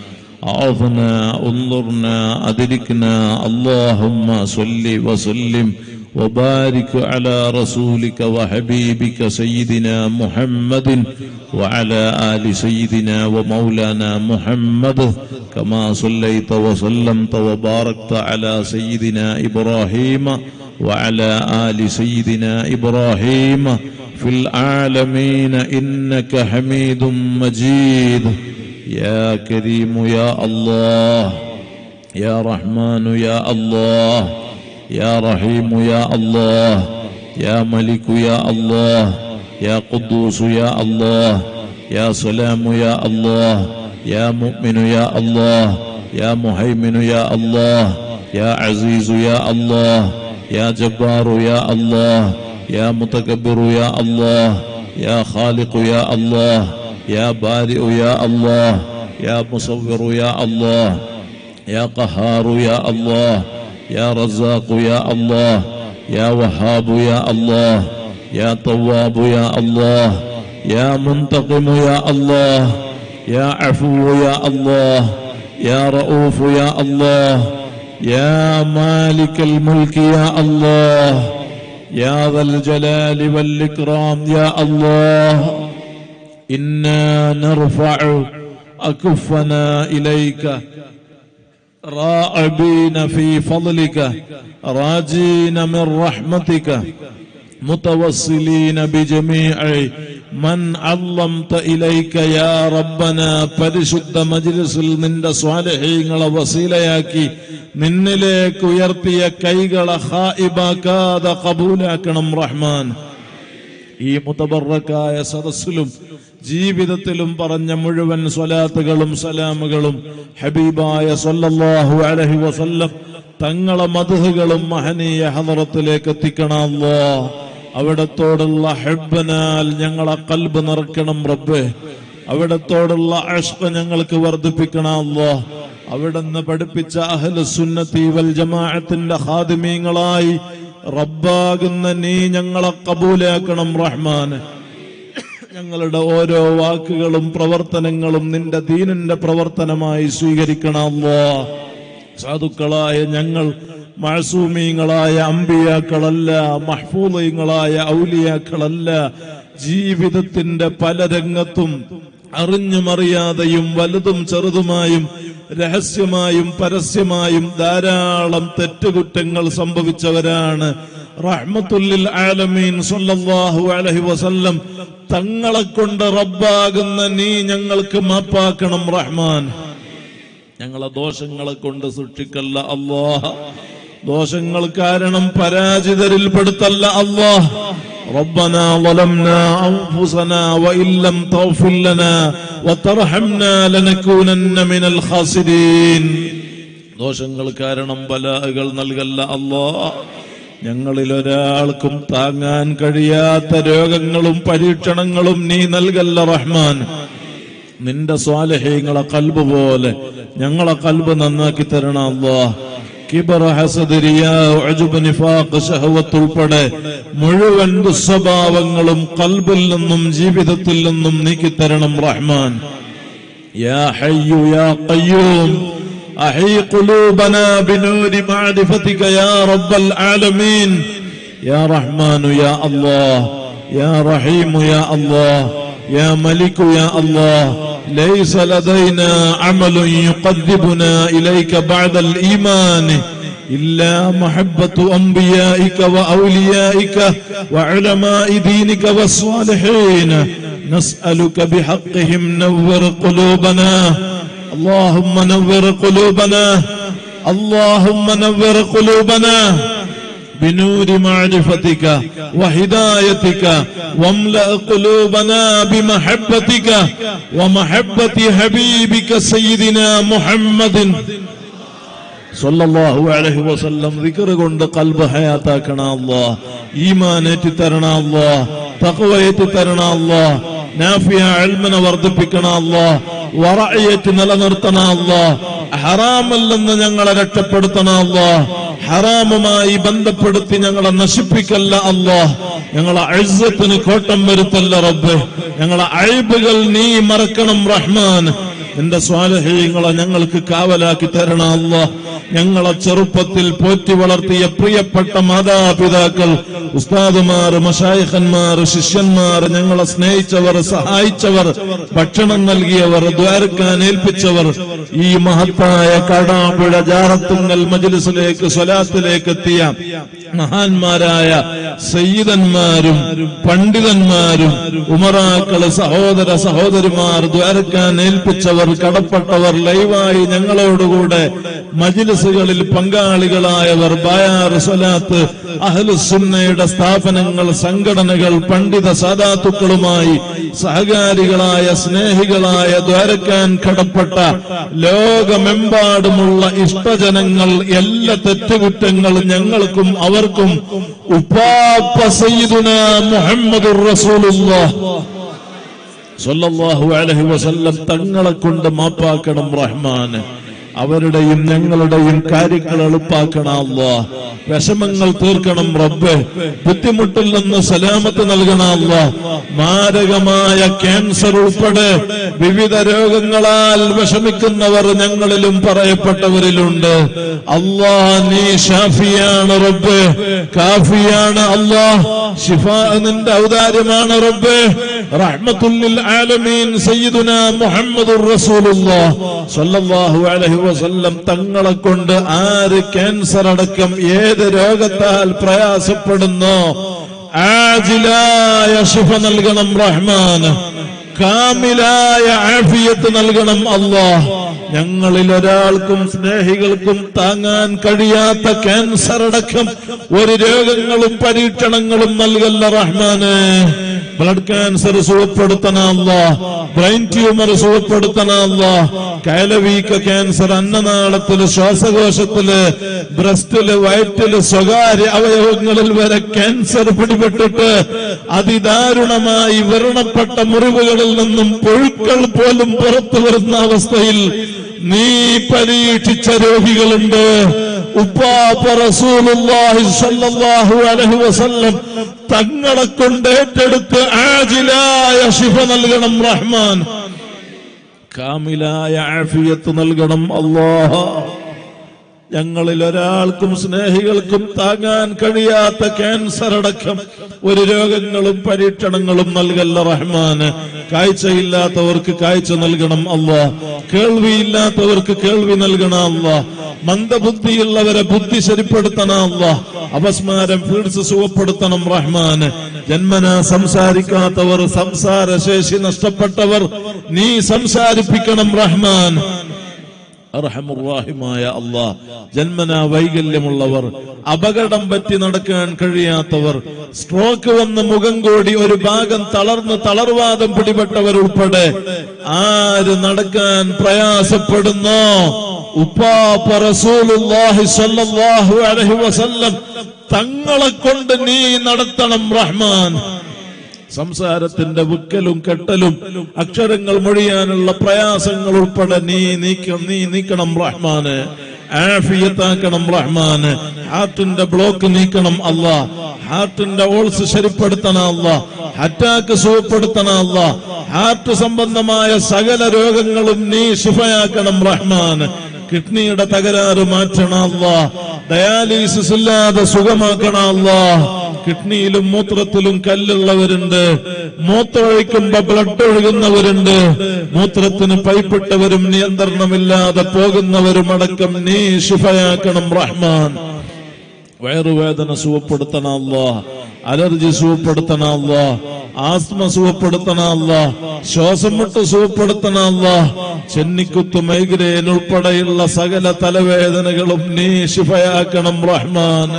أعظنا انظرنا أدركنا اللهم صل وسلم وبارك على رسولك وحبيبك سيدنا محمد وعلى آل سيدنا ومولانا محمد كما صليت وسلمت وباركت على سيدنا إبراهيم وعلى آل سيدنا إبراهيم في العالمين إنك حميد مجيد يا كريم يا الله يا رحمن يا الله يا رحيم يا الله يا ملك يا الله يا قدوس يا الله يا سلام يا الله يا مؤمن يا الله يا مهيمن يا الله يا عزيز يا الله يا جبار يا الله يا متكبر يا الله يا خالق يا الله يا بارئ يا الله يا مصور يا الله يا قهار يا الله يا رزاق يا الله يا وهاب يا الله يا تواب يا الله يا منتقم يا الله يا عفو يا الله يا رؤوف يا الله يا مالك الملك يا الله يا ذا الجلال والإكرام يا الله إنا نرفع أكفنا إليك راعبين في فضلك راجين من رحمتك متوصلين بجميع من علمت إليك يا ربنا പരിശുദ്ധ മജ്ലിസിൽ നിന്റെ സ്വാലഹീങ്ങളെ വസീലയാക്കി നിന്നിലേക്ക് ഉയർത്തിയ കൈകളെ ഹായിബാക്കാതെ കബൂലാക്കണം റഹ്മാൻ ഈ മുതബറക്കായ സദസ്സിലും ജീവിതത്തിലും പറഞ്ഞ മുഴുവൻ സ്വലാത്തുകളും സലാമുകളും ഹബീബായ സല്ലല്ലാഹു അലൈഹി വസല്ലം തങ്ങളെ മധുഹുകളും മഹനീയ ഹദറത്തിലേക്ക് എത്തിക്കണമല്ലോ അവിടത്തോടുള്ള ഹെബനാൽ ഞങ്ങളെ കൽബ് നിറക്കണം റബ്ബേ അവിടത്തോടുള്ള അഷ്ക ഞങ്ങൾക്ക് വർദ്ധിപ്പിക്കണമല്ലോ അവിടുന്ന് പഠിപ്പിച്ച അഹ്ലു സുന്നത്തി വൽ ജമാഅത്തിന്റെ ഹാദിമീങ്ങളായി റബ്ബാകുന്ന നീ ഞങ്ങളെ കബൂലാക്കണം റഹ്മാൻ ഞങ്ങളുടെ ഓരോ വാക്കുകളും പ്രവർത്തനങ്ങളും നിന്റെ ദീനിന്റെ പ്രവർത്തനമായി സ്വീകരിക്കണമല്ലോ സാധുക്കളായ ഞങ്ങൾ മഴസൂമീങ്ങളായ അമ്പിയാക്കളല്ല മഹ്ഫൂലയങ്ങളായ ഔലിയാക്കളല്ല ജീവിതത്തിന്റെ പല രംഗത്തും അറിഞ്ഞുമറിയാതെയും വലുതും ചെറുതുമായും രഹസ്യമായും പരസ്യമായും ധാരാളം തെറ്റുകുറ്റങ്ങൾ സംഭവിച്ചവരാണ് റഹ്മത്തുല്ലിൽ ആലമീൻ സല്ലല്ലാഹു അലൈഹി വസല്ലം തങ്ങളെ കൊണ്ട് റബ്ബാകുന്ന നീ ഞങ്ങൾക്ക് മാപ്പാക്കണം റഹ്മാൻ ഞങ്ങളെ ദോഷങ്ങളെ കൊണ്ട് സൃഷ്ടിക്കല്ല അല്ലാഹ് ദോഷങ്ങൾ കാരണം പരാജിതരിൽ പെടുത്തല്ല അല്ലാഹ് ربنا ظلمنا أنفسنا وإن لم تغفر لنا وترحمنا لنكونن من الخاسرين ദോഷങ്ങൾ കാരണം ബലാഹകൾ നൽകല്ല അല്ലാ ഞങ്ങളിൽ ഒരാൾക്കും താങ്ങാൻ കഴിയാത്ത രോഗങ്ങളും പരീക്ഷണങ്ങളും നീ നൽകല്ല റഹ്മാൻ നിന്റെ സ്വാലഹ്യങ്ങളെ കൽബ് പോലെ ഞങ്ങളെ കൽബ് നന്നാക്കി തരണം അല്ലാ കിബർ ഹസദ് റിയാ ഉജ്ബ് നിഫാഖ് ശഹവത്ത് ഉൾപ്പെടെ മുഴുവൻ ദുസ്വഭാവങ്ങളും കൽബിൽ നിന്നും ജീവിതത്തിൽ നിന്നും നീക്കി തരണം റഹ്മാൻ يا حي يا قيوم أحي قلوبنا بنور معرفتك يا رب العالمين يا رحمن يا الله يا رحيم يا الله يا ملك يا الله ليس لدينا عمل يقربنا إليك بعد الإيمان إلا محبة أنبيائك وأوليائك وعلماء دينك والصالحين نسألك بحقهم نور قلوبنا اللهم نور قلوبنا اللهم نور قلوبنا بنور معرفتك وهدايتك واملأ قلوبنا بمحبتك ومحبة حبيبك سيدنا محمد സല്ലല്ലാഹു അലൈഹി വസല്ലം ദിക്ർ കൊണ്ട് കൽബ് ഹയാത്താക്കണ അല്ലാ ഈമാൻ ഏറ്റി തരണ അല്ലാ തഖ്വ ഏറ്റി തരണ അല്ലാ നാഫിയ ഇൽമിനെ വർദ്ധിപ്പിക്കണ അല്ലാ വറഅയത്ത് നിലനിർത്തണ അല്ലാ ഹറാമിൽ നിന്ന് ഞങ്ങളെ രക്ഷപ്പെടുത്തണ അല്ലാ ഹറാമുമായി ബന്ധപ്പെടുത്തി ഞങ്ങളെ നശിപ്പിക്കല്ല അല്ലാ ഞങ്ങളെ അഴ്സത്തിന് കോട്ടം വരുത്തല്ല റബ്ബ് ഞങ്ങളെ അഴിബുകൾ നീ മറക്കണം റഹ്മാൻ നിന്റെ സ്വാലഹീങ്ങളെ ഞങ്ങൾക്ക് കാവലാക്കി തരണ അല്ല ഞങ്ങളെ ചെറുപ്പത്തിൽ പോറ്റി വളർത്തിയ പ്രിയപ്പെട്ട മാതാപിതാക്കൾ ഉസ്താദുമാർ മഷായിഖന്മാർ ശിഷ്യന്മാർ ഞങ്ങളെ സ്നേഹിച്ചവർ സഹായിച്ചവർ ഭക്ഷണം നൽകിയവർ ദ്വാരക്കാൻ ഏൽപ്പിച്ചവർ ഈ മഹത്തായ കാടാമ്പുഴ ജാറത്തുങ്ങൽ മജ്ലിസിലേക്ക് സ്വലാത്തിലേക്ക് എത്തിയ മഹാന്മാരായ സയ്യിദന്മാരും പണ്ഡിതന്മാരും ഉമറാക്കള് സഹോദര സഹോദരിമാർ ദ്വാരക്കാൻ ഏൽപ്പിച്ചവർ കടപ്പെട്ടവർ ലൈവായി ഞങ്ങളോടുകൂടെ മജിലിസുകളിൽ പങ്കാളികളായവർ ബയാർ സ്വലാത്ത് അഹ്ലുസുന്നയുടെ സ്ഥാപനങ്ങൾ സംഘടനകൾ പണ്ഡിത സാധാത്തുക്കളുമായി സഹകാരികളായ സ്നേഹികളായ ദ്വാരക്കാൻ കടപ്പെട്ട ലോകമെമ്പാടുമുള്ള ഇഷ്ടജനങ്ങൾ എല്ലാ തെറ്റുകുറ്റങ്ങളും ഞങ്ങൾക്കും അവർക്കും ഉപ്പാപ്പ സയ്യിദുന മുഹമ്മദുർ റസൂലുള്ളാഹ് സല്ലല്ലാഹു അലൈഹി വസല്ലം തങ്ങളെ കൊണ്ട് മാപ്പാക്കണം റഹ്മാൻ അവരുടെയും ഞങ്ങളുടെയും കാര്യങ്ങൾ എളുപ്പാക്കണം അല്ലാ വിഷമങ്ങൾ തീർക്കണം റബ്ബ് ബുദ്ധിമുട്ടിൽ നിന്ന് സലാമത്ത് നൽകണം അല്ലാ മാരകമായ ക്യാൻസർ ഉൾപ്പെടെ വിവിധ രോഗങ്ങളാൽ വിഷമിക്കുന്നവർ ഞങ്ങളിലും പറയപ്പെട്ടവരിലുണ്ട് അല്ലാ നീ ഷാഫിയാണ് റബ്ബ് കാഫിയാണ് അല്ലാ ഷിഫ നിന്റെ ഔദാര്യമാണ് റബ്ബ് റഹ്മത്തുല്ലിൽ ആലമീൻ സയ്യിദുന മുഹമ്മദുർ റസൂലുള്ളാഹ് സ്വല്ലല്ലാഹു അലൈഹി വസല്ലം തങ്ങളെ കൊണ്ട് ആര് ക്യാൻസർ അടക്കം ഏത് രോഗത്താൽ പ്രയാസപ്പെടുന്നോ ആജിലായ ശിഫ നൽകണം റഹ്മാൻ കാമിലായ ആഫിയത്ത് നൽകണം അല്ലാഹ് ഞങ്ങളിൽ ഒരാൾക്കും സ്നേഹികൾക്കും താങ്ങാൻ കഴിയാത്ത ക്യാൻസർ അടക്കം ഒരു രോഗങ്ങളും പരീക്ഷണങ്ങളും നൽകല്ല റഹ്മാന് ബ്ലഡ് ക്യാൻസർ സുഖപ്പെടുത്തണമല്ല ബ്രെയിൻ ട്യൂമർ സുഖപ്പെടുത്തണമല്ല കയലവീക്ക ക്യാൻസർ അന്നനാളത്തില് ശ്വാസകോശത്തില് ബ്രസ്റ്റില് വയറ്റില് സ്വകാര്യ അവയവങ്ങളിൽ വരെ ക്യാൻസർ പിടിപെട്ടിട്ട് അതിദാരുണമായി വ്രണപ്പെട്ട മുറിവുകളിൽ നിന്നും പുഴുക്കൾ പോലും പുറത്തു വരുന്ന അവസ്ഥയിൽ നീ പരീക്ഷിച്ച രോഗികളുണ്ട് ഉപ്പാപ്പ റസൂലുള്ളാഹി സ്വല്ലല്ലാഹു അലൈഹി വസല്ലം തങ്ങളെ കൊണ്ട് ഏറ്റെടുത്ത് ആജിലായ ശിഫ നൽകണം റഹ്മാൻ കാമിലായ ആഫിയത്ത് നൽകണം അല്ലാഹ് ഞങ്ങളിൽ ഒരാൾക്കും സ്നേഹികൾക്കും താങ്ങാൻ കഴിയാത്ത ക്യാൻസർ അടക്കം ഒരു രോഗങ്ങളും പരീക്ഷണങ്ങളും നൽകല്ല റഹ്മാന് കാഴ്ചയില്ലാത്തവർക്ക് കാഴ്ച നൽകണം അല്ലാ കേൾവിയില്ലാത്തവർക്ക് കേൾവി നൽകണം അല്ലാ മന്ദബുദ്ധിയുള്ളവരെ ബുദ്ധി ശരിപ്പെടുത്തണം അല്ലാ അപസ്മാരം ഫീഡ്സ് സുഖപ്പെടുത്തണം റഹ്മാന് ജന്മന സംസാരിക്കാത്തവർ സംസാരശേഷി നഷ്ടപ്പെട്ടവർ നീ സംസാരിപ്പിക്കണം റഹ്മാൻ അർഹമുറാഹിമായ അള്ളാഹ് ജന്മന വൈകല്യമുള്ളവർ അപകടം പറ്റി നടക്കാൻ കഴിയാത്തവർ സ്ട്രോക്ക് വന്ന് മുഖം കൂടി ഒരു ഭാഗം തളർന്ന് തളർവാദം പിടിപെട്ടവർ ഉൾപ്പെടെ ആര് നടക്കാൻ പ്രയാസപ്പെടുന്നോ ഉപ്പാപ്പ റസൂലുള്ളാഹി സ്വല്ലല്ലാഹു അലൈഹി വസല്ലം തങ്ങളെ കൊണ്ട് നീ നടത്തണം റഹ്മാൻ സംസാരത്തിന്റെ വിക്കലും കെട്ടലും അക്ഷരങ്ങൾ മൊഴിയാനുള്ള പ്രയാസങ്ങൾ ഉൾപ്പെടെ നീ നീക്കം നീ നീക്കണം റഹ്മാന് ആഫിയത്താക്കണം റഹ്മാന് ഹാർട്ടിന്റെ ബ്ലോക്ക് നീക്കണം അല്ലാ ഹാർട്ടിന്റെ ഓൾസ് ശരിപ്പെടുത്തണം അല്ലാ അറ്റാക്ക് സുഖപ്പെടുത്തണം അല്ലാ ഹാർട്ട് സംബന്ധമായ സകല രോഗങ്ങളും നീ ശിഫയാക്കണം റഹ്മാൻ കിഡ്നിയുടെ തകരാറ് മാറ്റണം അല്ലാ ഡയാലിസിസ് ഇല്ലാതെ സുഖമാക്കണം അല്ലാ കിഡ്നിയിലും മൂത്രത്തിലും കല്ലുള്ളവരുണ്ട് മൂത്രമൊഴിക്കുമ്പോ ബ്ലഡ് ഒഴുകുന്നവരുണ്ട് മൂത്രത്തിന് പൈപ്പിട്ടവരും നിയന്ത്രണമില്ലാതെ പോകുന്നവരും അടക്കം നീ ശിഫയാക്കണം റഹ്മാൻ വയറുവേദന സുഖപ്പെടുത്തണമല്ല അലർജി സുഖപ്പെടുത്തണമല്ല ആസ്മ സുഖപ്പെടുത്തണമല്ല ശ്വാസം മുട്ട് സുഖപ്പെടുത്തണമല്ല ചെന്നിക്കുത്ത് മൈഗ്രേൻ ഉൾപ്പെടെയുള്ള സകല തലവേദനകളും നീ ശിഫയാക്കണം റഹ്മാൻ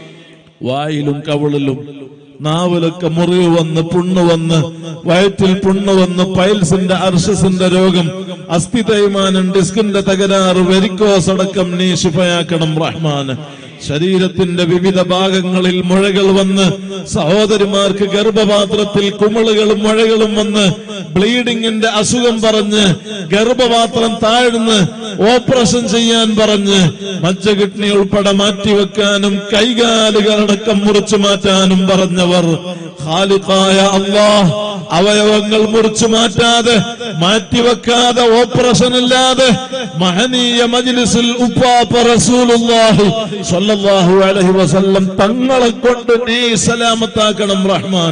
വായിലും കവിളിലും നാവിലൊക്കെ മുറിവ് വന്ന് പുണ്ണ് വന്ന് വയറ്റിൽ പുണ്ണ് വന്ന് പൈൽസിന്റെ അർഷസിന്റെ രോഗം അസ്ഥി തേയ്മാനം ഡിസ്കിന്റെ തകരാറ് വെരിക്കോസ് അടക്കം നീ ശിഫയാക്കണം റഹ്മാൻ ശരീരത്തിന്റെ വിവിധ ഭാഗങ്ങളിൽ മുഴകൾ വന്ന് സഹോദരിമാർക്ക് ഗർഭപാത്രത്തിൽ കുമിളുകളും മുഴകളും വന്ന് ബ്ലീഡിങ്ങിന്റെ അസുഖം പറഞ്ഞ് ഗർഭപാത്രം താഴ്ന്ന് ഓപ്പറേഷൻ ചെയ്യാൻ പറഞ്ഞ് മജ്ജ കിഡ്നി ഉൾപ്പെടെ മാറ്റിവെക്കാനും കൈകാലുകളടക്കം മുറിച്ചു മാറ്റാനും പറഞ്ഞവർ ഖാലിഖായ അള്ളാഹ് അവയവങ്ങൾ മുറിച്ചു മാറ്റാതെ മാറ്റിവെക്കാതെ ഓപ്പറേഷൻ ഇല്ലാതെ മഹനീയ മജ്ലിസിൽ ഉപ്പാപ്പ റസൂലുള്ളാഹി സ്വല്ലല്ലാഹു അലൈഹി വസല്ലം തങ്ങളെ കൊണ്ട് നീ സലാമത്താക്കണം റഹ്മാൻ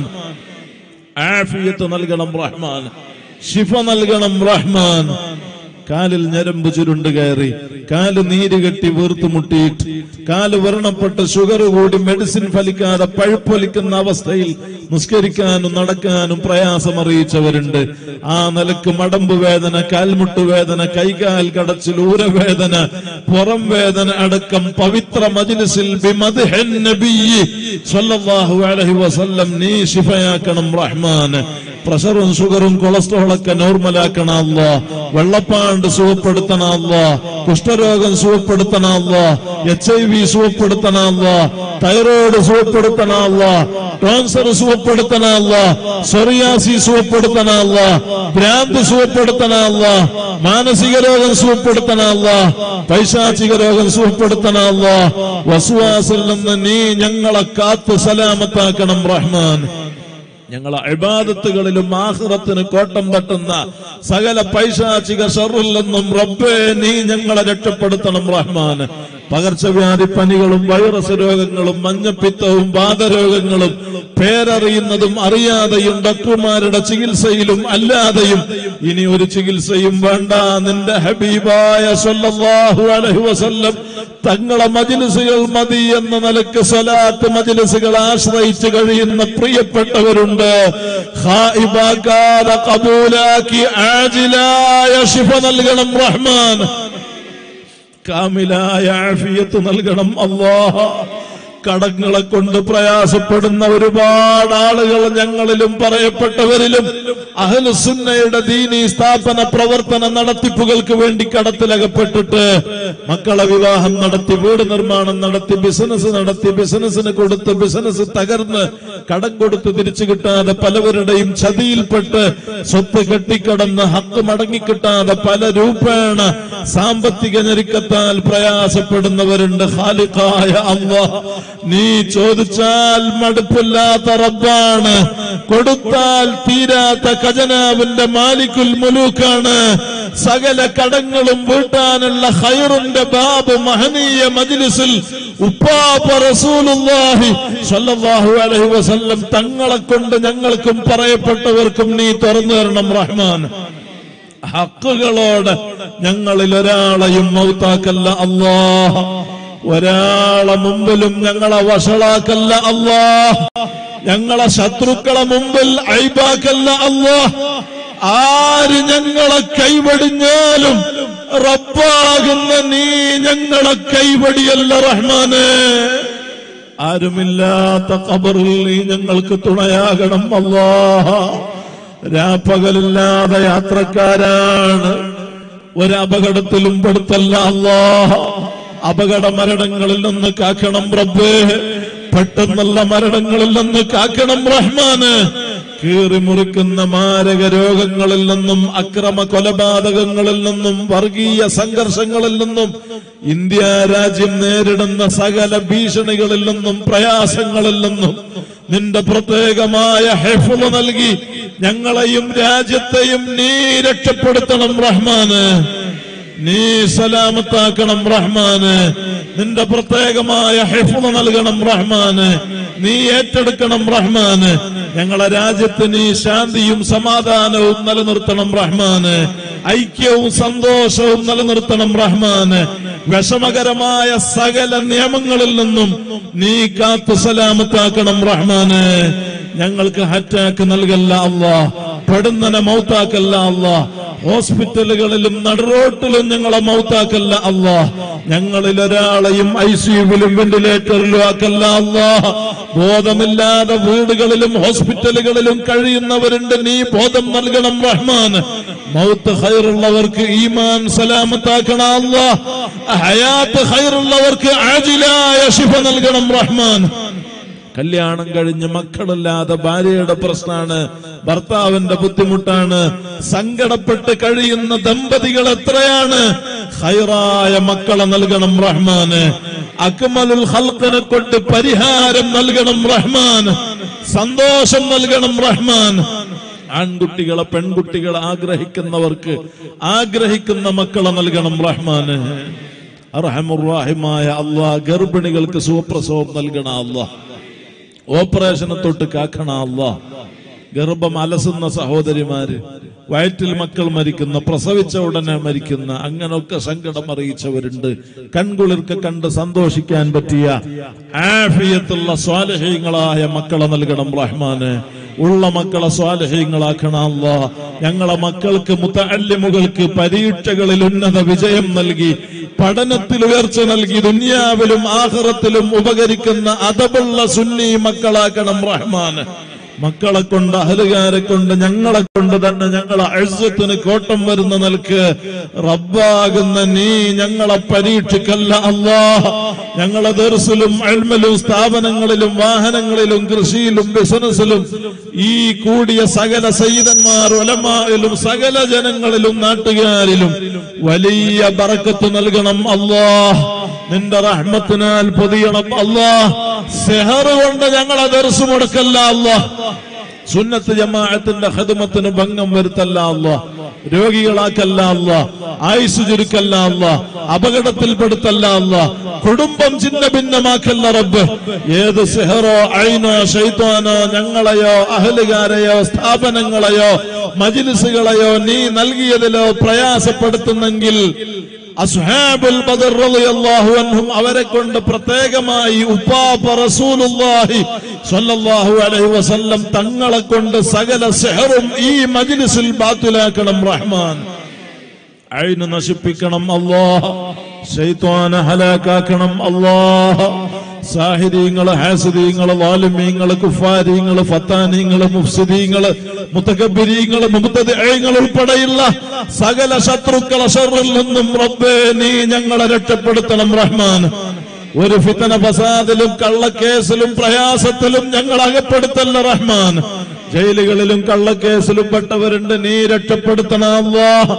ആഫിയത്ത് നൽകണം റഹ്മാൻ ഷിഫ നൽകണം റഹ്മാൻ കാലിൽ ഞരമ്പ് ചുരുണ്ട് കയറി കാല് നീര് കെട്ടി വീർത്തു മുട്ടിയിട്ട് കാല് വ്രണപ്പെട്ട് ഷുഗർ കൂടി മെഡിസിൻ ഫലിക്കാതെ പഴുപ്പൊലിക്കുന്ന അവസ്ഥയിൽ നിസ്കരിക്കാനും നടക്കാനും പ്രയാസം അറിയിച്ചവരുണ്ട് ആ നിലക്ക് മടമ്പ് വേദന കാൽമുട്ട് വേദന കൈകാൽ കടച്ചിൽ ഊരവേദന പുറം വേദന അടക്കം പവിത്ര മജ്ലിസിൽ ബിമദ്ഹിൻ നബിയ്യി സ്വല്ലല്ലാഹു അലൈഹി വസല്ലം നീ ശിഫയാക്കണം റഹ്മാൻ പ്രഷറും ഷുഗറും കൊളസ്ട്രോളൊക്കെ നോർമലാക്കണം അല്ല വെള്ളപ്പാണ്ട് സുഖപ്പെടുത്തണം അല്ല കുഷ്ഠരോഗം സുഖപ്പെടുത്തണം അല്ല എച്ച് ഐ വി സുഖപ്പെടുത്തണം അല്ല തൈറോയ്ഡ് സുഖപ്പെടുത്തണമല്ല ക്യാൻസർ സുഖപ്പെടുത്തണമല്ല സൊറിയാസി സുഖപ്പെടുത്തണമല്ല ഭ്രാന്ത് സുഖപ്പെടുത്തണമല്ല മാനസിക രോഗം സുഖപ്പെടുത്തണമല്ല പൈശാചിക രോഗം സുഖപ്പെടുത്തണമല്ല വസുവാസിൽ നിന്ന് നീ ഞങ്ങളെ കാത്ത് സലാമത്താക്കണം റഹ്മാൻ ഞങ്ങളെ അഴിബാദത്തുകളിലും ആഹ്റത്തിന് കോട്ടം തട്ടുന്ന സകല പൈശാചിക ഷറിൽ നിന്നും റബ്ബേ നീ ഞങ്ങളെ രക്ഷപ്പെടുത്തണം റഹ്മാൻ പകർച്ചവ്യാധി പനികളും വൈറസ് രോഗങ്ങളും മഞ്ഞപ്പിത്തവും വാതരോഗങ്ങളും പേരറിയുന്നതും അറിയാതെയും ഡോക്ടർമാരുടെ ചികിത്സയിലും അല്ലാതെയും ഇനി ഒരു ചികിത്സയും വേണ്ട നിന്റെ ഹബീബായ സല്ലല്ലാഹു അലൈഹി വസല്ലം തങ്ങളെ മജിലിസുകൾ മതി എന്ന നിലക്ക് സ്വലാത്ത് മജിലിസുകൾ ആശ്രയിച്ച് കഴിയുന്ന പ്രിയപ്പെട്ടവരുണ്ട് ഖായിബാക്കാതെ കബൂലാക്കി ആജിലായ ശിഫ നൽകണം റഹ്മാൻ കാമിലായ ആഫിയത്ത് നൽകണം അല്ലാഹ് കടങ്ങളെ കൊണ്ട് പ്രയാസപ്പെടുന്ന ഒരുപാട് ആളുകൾ ഞങ്ങളിലും പറയപ്പെട്ടവരിലും അഹലുസുന്നയുടെ ദീനി സ്ഥാപന പ്രവർത്തന നടത്തിപ്പുകൾക്ക് വേണ്ടി കടത്തിലകപ്പെട്ടിട്ട് മക്കളെ വിവാഹം നടത്തി വീട് നിർമ്മാണം നടത്തി ബിസിനസ് നടത്തി ബിസിനസ്സിന് കൊടുത്ത് ബിസിനസ് തകർന്ന് കടം കൊടുത്ത് തിരിച്ചു കിട്ടാതെ പലവരുടെയും ചതിയിൽപ്പെട്ട് സ്വത്ത് കെട്ടിക്കടന്ന് ഹക്ക് മടങ്ങിക്കിട്ടാതെ പല രൂപേണ സാമ്പത്തിക ഞെരുക്കത്താൽ പ്രയാസപ്പെടുന്നവരുണ്ട് ഖാലിഖായ അള്ളാഹ് നീ ചോദിച്ചാൽ മടുപ്പില്ലാത്ത റബ്ബാണ് കൊടുത്താൽ തീരാത്ത ഖജനാവിന്റെ മാലിക്കുൽ മുലൂക്കാണ് സകല കടങ്ങളും വീട്ടാനുള്ള ഹൈറിന്റെ ബാബ് മഹനീയ മജ്ലിസിൽ ഉപ്പാപ്പ റസൂലുള്ളാഹി സ്വല്ലല്ലാഹു അലൈഹി വസല്ലം തങ്ങളെ കൊണ്ട് ഞങ്ങൾക്കും പറയപ്പെട്ടവർക്കും നീ തുറന്നു തരണം റഹ്മാൻ ഹക്കുകളോട് ഞങ്ങളിൽ ഒരാളെയും മൗത്താക്കല്ല അല്ലാഹ് ഒരാളെ മുമ്പിലും ഞങ്ങളെ വഷളാക്കല്ല അല്ലാഹ് ഞങ്ങളെ ശത്രുക്കളെ മുമ്പിൽ ഐബാക്കല്ല അല്ലാഹ് ആര് ഞങ്ങളെ കൈവടിഞ്ഞാലും റബ്ബാകുന്ന നീ ഞങ്ങളെ കൈവടിയല്ല റഹ്മാനെ ആരുമില്ലാത്ത ഖബറിൽ നീ ഞങ്ങൾക്ക് തുണയാകണം അല്ലാഹ് രാപ്പകലില്ലാതെ യാത്രക്കാരാണ് ഒരു അപകടത്തിലും പെടുത്തല്ല അല്ലാഹ് അപകട മരണങ്ങളിൽ നിന്ന് കാക്കണം റബ്ബേ പെട്ടെന്നുള്ള മരണങ്ങളിൽ നിന്ന് കാക്കണം റഹ്മാന് കീറി മുറിക്കുന്ന മാരക രോഗങ്ങളിൽ നിന്നും അക്രമ കൊലപാതകങ്ങളിൽ നിന്നും വർഗീയ സംഘർഷങ്ങളിൽ നിന്നും ഇന്ത്യ രാജ്യം നേരിടുന്ന സകല ഭീഷണികളിൽ നിന്നും പ്രയാസങ്ങളിൽ നിന്നും നിന്റെ പ്രത്യേകമായ ഹെഫുമ നൽകി ഞങ്ങളെയും രാജ്യത്തെയും നീ രക്ഷപ്പെടുത്തണം റഹ്മാന് നീ സലാമത്താക്കണം റഹ്മാന് നിന്റെ പ്രത്യേകമായ ഹിഫ്ള നൽകണം റഹ്മാന് നീ ഏറ്റെടുക്കണം റഹ്മാന് ഞങ്ങളെ രാജ്യത്ത് നീ ശാന്തിയും സമാധാനവും നിലനിർത്തണം റഹ്മാന് ഐക്യവും സന്തോഷവും നിലനിർത്തണം റഹ്മാന് വിഷമകരമായ സകല നിയമങ്ങളിൽ നിന്നും നീ കാത്തു സലാമത്താക്കണം റഹ്മാന് ഞങ്ങൾക്ക് അറ്റാക്ക് നൽകല്ല അല്ലാ പെടുന്നനെ മൗത്താക്കല്ല അല്ലാ ഹോസ്പിറ്റലുകളിലും നടുറോട്ടിലും ഞങ്ങളെ മൗത്താക്കല്ല അല്ലാ ഞങ്ങളിൽ ഒരാളെയും ഐ സിയുവിലും വെന്റിലേറ്ററിലും ആക്കല്ല അല്ലാ ബോധമില്ലാതെ വീടുകളിലും ഹോസ്പിറ്റലുകളിലും കഴിയുന്നവരുണ്ട് നീ ബോധം നൽകണം റഹ്മാൻ മൗത്ത് ഹൈറുള്ളവർക്ക് ഈമാൻ സലാമത്താക്കണ അല്ലാ ഹയാത്ത് ഹൈറുള്ളവർക്ക് ആജിലായ ശിഫ നൽകണം റഹ്മാൻ കല്യാണം കഴിഞ്ഞ് മക്കളില്ലാതെ ഭാര്യയുടെ പ്രശ്നമാണ് ഭർത്താവിന്റെ ബുദ്ധിമുട്ടാണ് സങ്കടപ്പെട്ട് കഴിയുന്ന ദമ്പതികൾ എത്രയാണ് ഹൈറായ മക്കളെ നൽകണം റഹ്മാന് അക്മലുൽ ഹൽക്കിനെ കൊണ്ട് പരിഹാരം നൽകണം റഹ്മാൻ സന്തോഷം നൽകണം റഹ്മാൻ ആൺകുട്ടികളെ പെൺകുട്ടികളെ ആഗ്രഹിക്കുന്നവർക്ക് ആഗ്രഹിക്കുന്ന മക്കളെ നൽകണം റഹ്മാന് അർഹമുറാഹിമായ അള്ളാഹ് ഗർഭിണികൾക്ക് സുഖപ്രസവം നൽകണ അള്ളാഹ് ഓപ്പറേഷനെ തൊട്ട് കാക്കണ അല്ല ഗർഭം അലസുന്ന സഹോദരിമാര് വയറ്റിൽ മക്കൾ മരിക്കുന്ന പ്രസവിച്ച ഉടനെ മരിക്കുന്ന അങ്ങനൊക്കെ സങ്കടം അറിയിച്ചവരുണ്ട് കൺകുളിർക്ക് കണ്ട് സന്തോഷിക്കാൻ പറ്റിയ ആഫിയത്തുള്ള സ്വാലഹ്യങ്ങളായ മക്കളെ നൽകണം റഹ്മാന് ഉള്ള മക്കളെ സ്വാലഹ്യങ്ങളാക്കണ അല്ല ഞങ്ങളെ മക്കൾക്ക് മുത്തല്ലിമുകൾക്ക് പരീക്ഷകളിൽ ഉന്നത വിജയം നൽകി പഠനത്തിൽ ഉയർച്ച നൽകി ദുനിയാവിലും ആഹ്റത്തിലും ഉപകരിക്കുന്ന അതബുള്ള സുന്നി മക്കളാക്കണം റഹ്മാൻ മക്കളെ കൊണ്ട് അഹലുകാരെ കൊണ്ട് ഞങ്ങളെ കൊണ്ട് തന്നെ ഞങ്ങളെ അഴുസത്തിന് കോട്ടം വരുന്ന നിലക്ക് റബ്ബാകുന്ന നീ ഞങ്ങളെ പരീക്ഷിക്കല്ല അല്ലാ ഞങ്ങളെ ദർസിലും അൽമലും സ്ഥാപനങ്ങളിലും വാഹനങ്ങളിലും കൃഷിയിലും ബിസിനസ്സിലും ഈ കൂടിയ സകല സയ്യിദന്മാർ ഒലമായിലും സകല ജനങ്ങളിലും നാട്ടുകാരിലും വലിയ ബറക്കത്ത് നൽകണം അല്ലാ നിന്റെ റഹ്മത്തിനാൽ പൊതിയണം അല്ലാ സെഹറ് കൊണ്ട് ഞങ്ങളെ ദർസ് മുടക്കല്ല അല്ലാ സുന്നത്ത് ജമാഅത്തിന്റെ ഖിദ്മത്തിന് ഭംഗം വരുത്തല്ല അല്ല രോഗികളാക്കല്ല അല്ല ആയുസ് ചുരുക്കല്ല അല്ല അപകടത്തിൽപ്പെടുത്തല്ല അല്ല കുടുംബം ചിന്ന ഭിന്നമാക്കല്ല റബ്ബ് ഏത് സിഹറോ ഐനോ ഷൈത്താനോ ഞങ്ങളെയോ അഹലുകാരെയോ സ്ഥാപനങ്ങളെയോ മജിലിസുകളെയോ നീ നൽകിയതിലോ പ്രയാസപ്പെടുത്തുന്നെങ്കിൽ അസ്ഹാബുൽ ബദർ റളിയല്ലാഹു അൻഹും അവരെ കൊണ്ട് പ്രത്യേകമായി ഉപ്പാപ്പ റസൂലുള്ളാഹി സ്വല്ലല്ലാഹു അലൈഹി വസല്ലം തങ്ങളെ കൊണ്ട് സകല സെഹറും ഈ മജ്ലിസിൽ ബാത്തിലാക്കണം റഹ്മാൻ അയിന് നശിപ്പിക്കണം അല്ലാഹ് ശൈത്വാനെ ഹലാക്കാക്കണം അല്ലാഹ് സാഹിദീങ്ങള് ഹാസിദീങ്ങള് വാലുമീങ്ങള് കുഫാരീങ്ങള് ഫത്താനീങ്ങള് മുഫ്സിദീങ്ങള് മുത്തകബിരീങ്ങള് മുബ്തദിഈങ്ങൾ ഉൾപ്പെടെയുള്ള സകല ശത്രുക്കളെ ഷർറിൽ നിന്നും റബ്ബേ നീ ഞങ്ങളെ രക്ഷപ്പെടുത്തണം റഹ്മാൻ ഒരു ഫിത്തന ഫസാദിലും കള്ളക്കേസിലും പ്രയാസത്തിലും ഞങ്ങൾ അകപ്പെടുത്തല്ല റഹ്മാൻ ജയിലുകളിലും കള്ളക്കേസിലും പെട്ടവരുണ്ട് നീ രക്ഷപ്പെടുത്തണം അല്ലാഹ്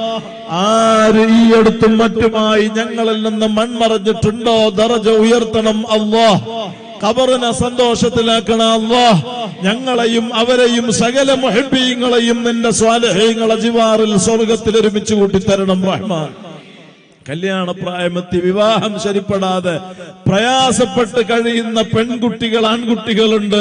ആര് ഈ അടുത്തും മറ്റുമായി ഞങ്ങളിൽ നിന്ന് മൺമറഞ്ഞിട്ടുണ്ടോ ദറജ ഉയർത്തണം അല്ലാ കബറിനെ സന്തോഷത്തിലാക്കണം അല്ലാ ഞങ്ങളെയും അവരെയും സകല മുഹബീങ്ങളെയും നിന്റെ സ്വാലഹീങ്ങളെ ജിവാറിൽ സ്വർഗത്തിൽ ഒരുമിച്ച് കൂട്ടിത്തരണം റഹ്മാൻ കല്യാണ പ്രായമെത്തി വിവാഹം ശരിപ്പെടാതെ പ്രയാസപ്പെട്ട് കഴിയുന്ന പെൺകുട്ടികൾ ആൺകുട്ടികളുണ്ട്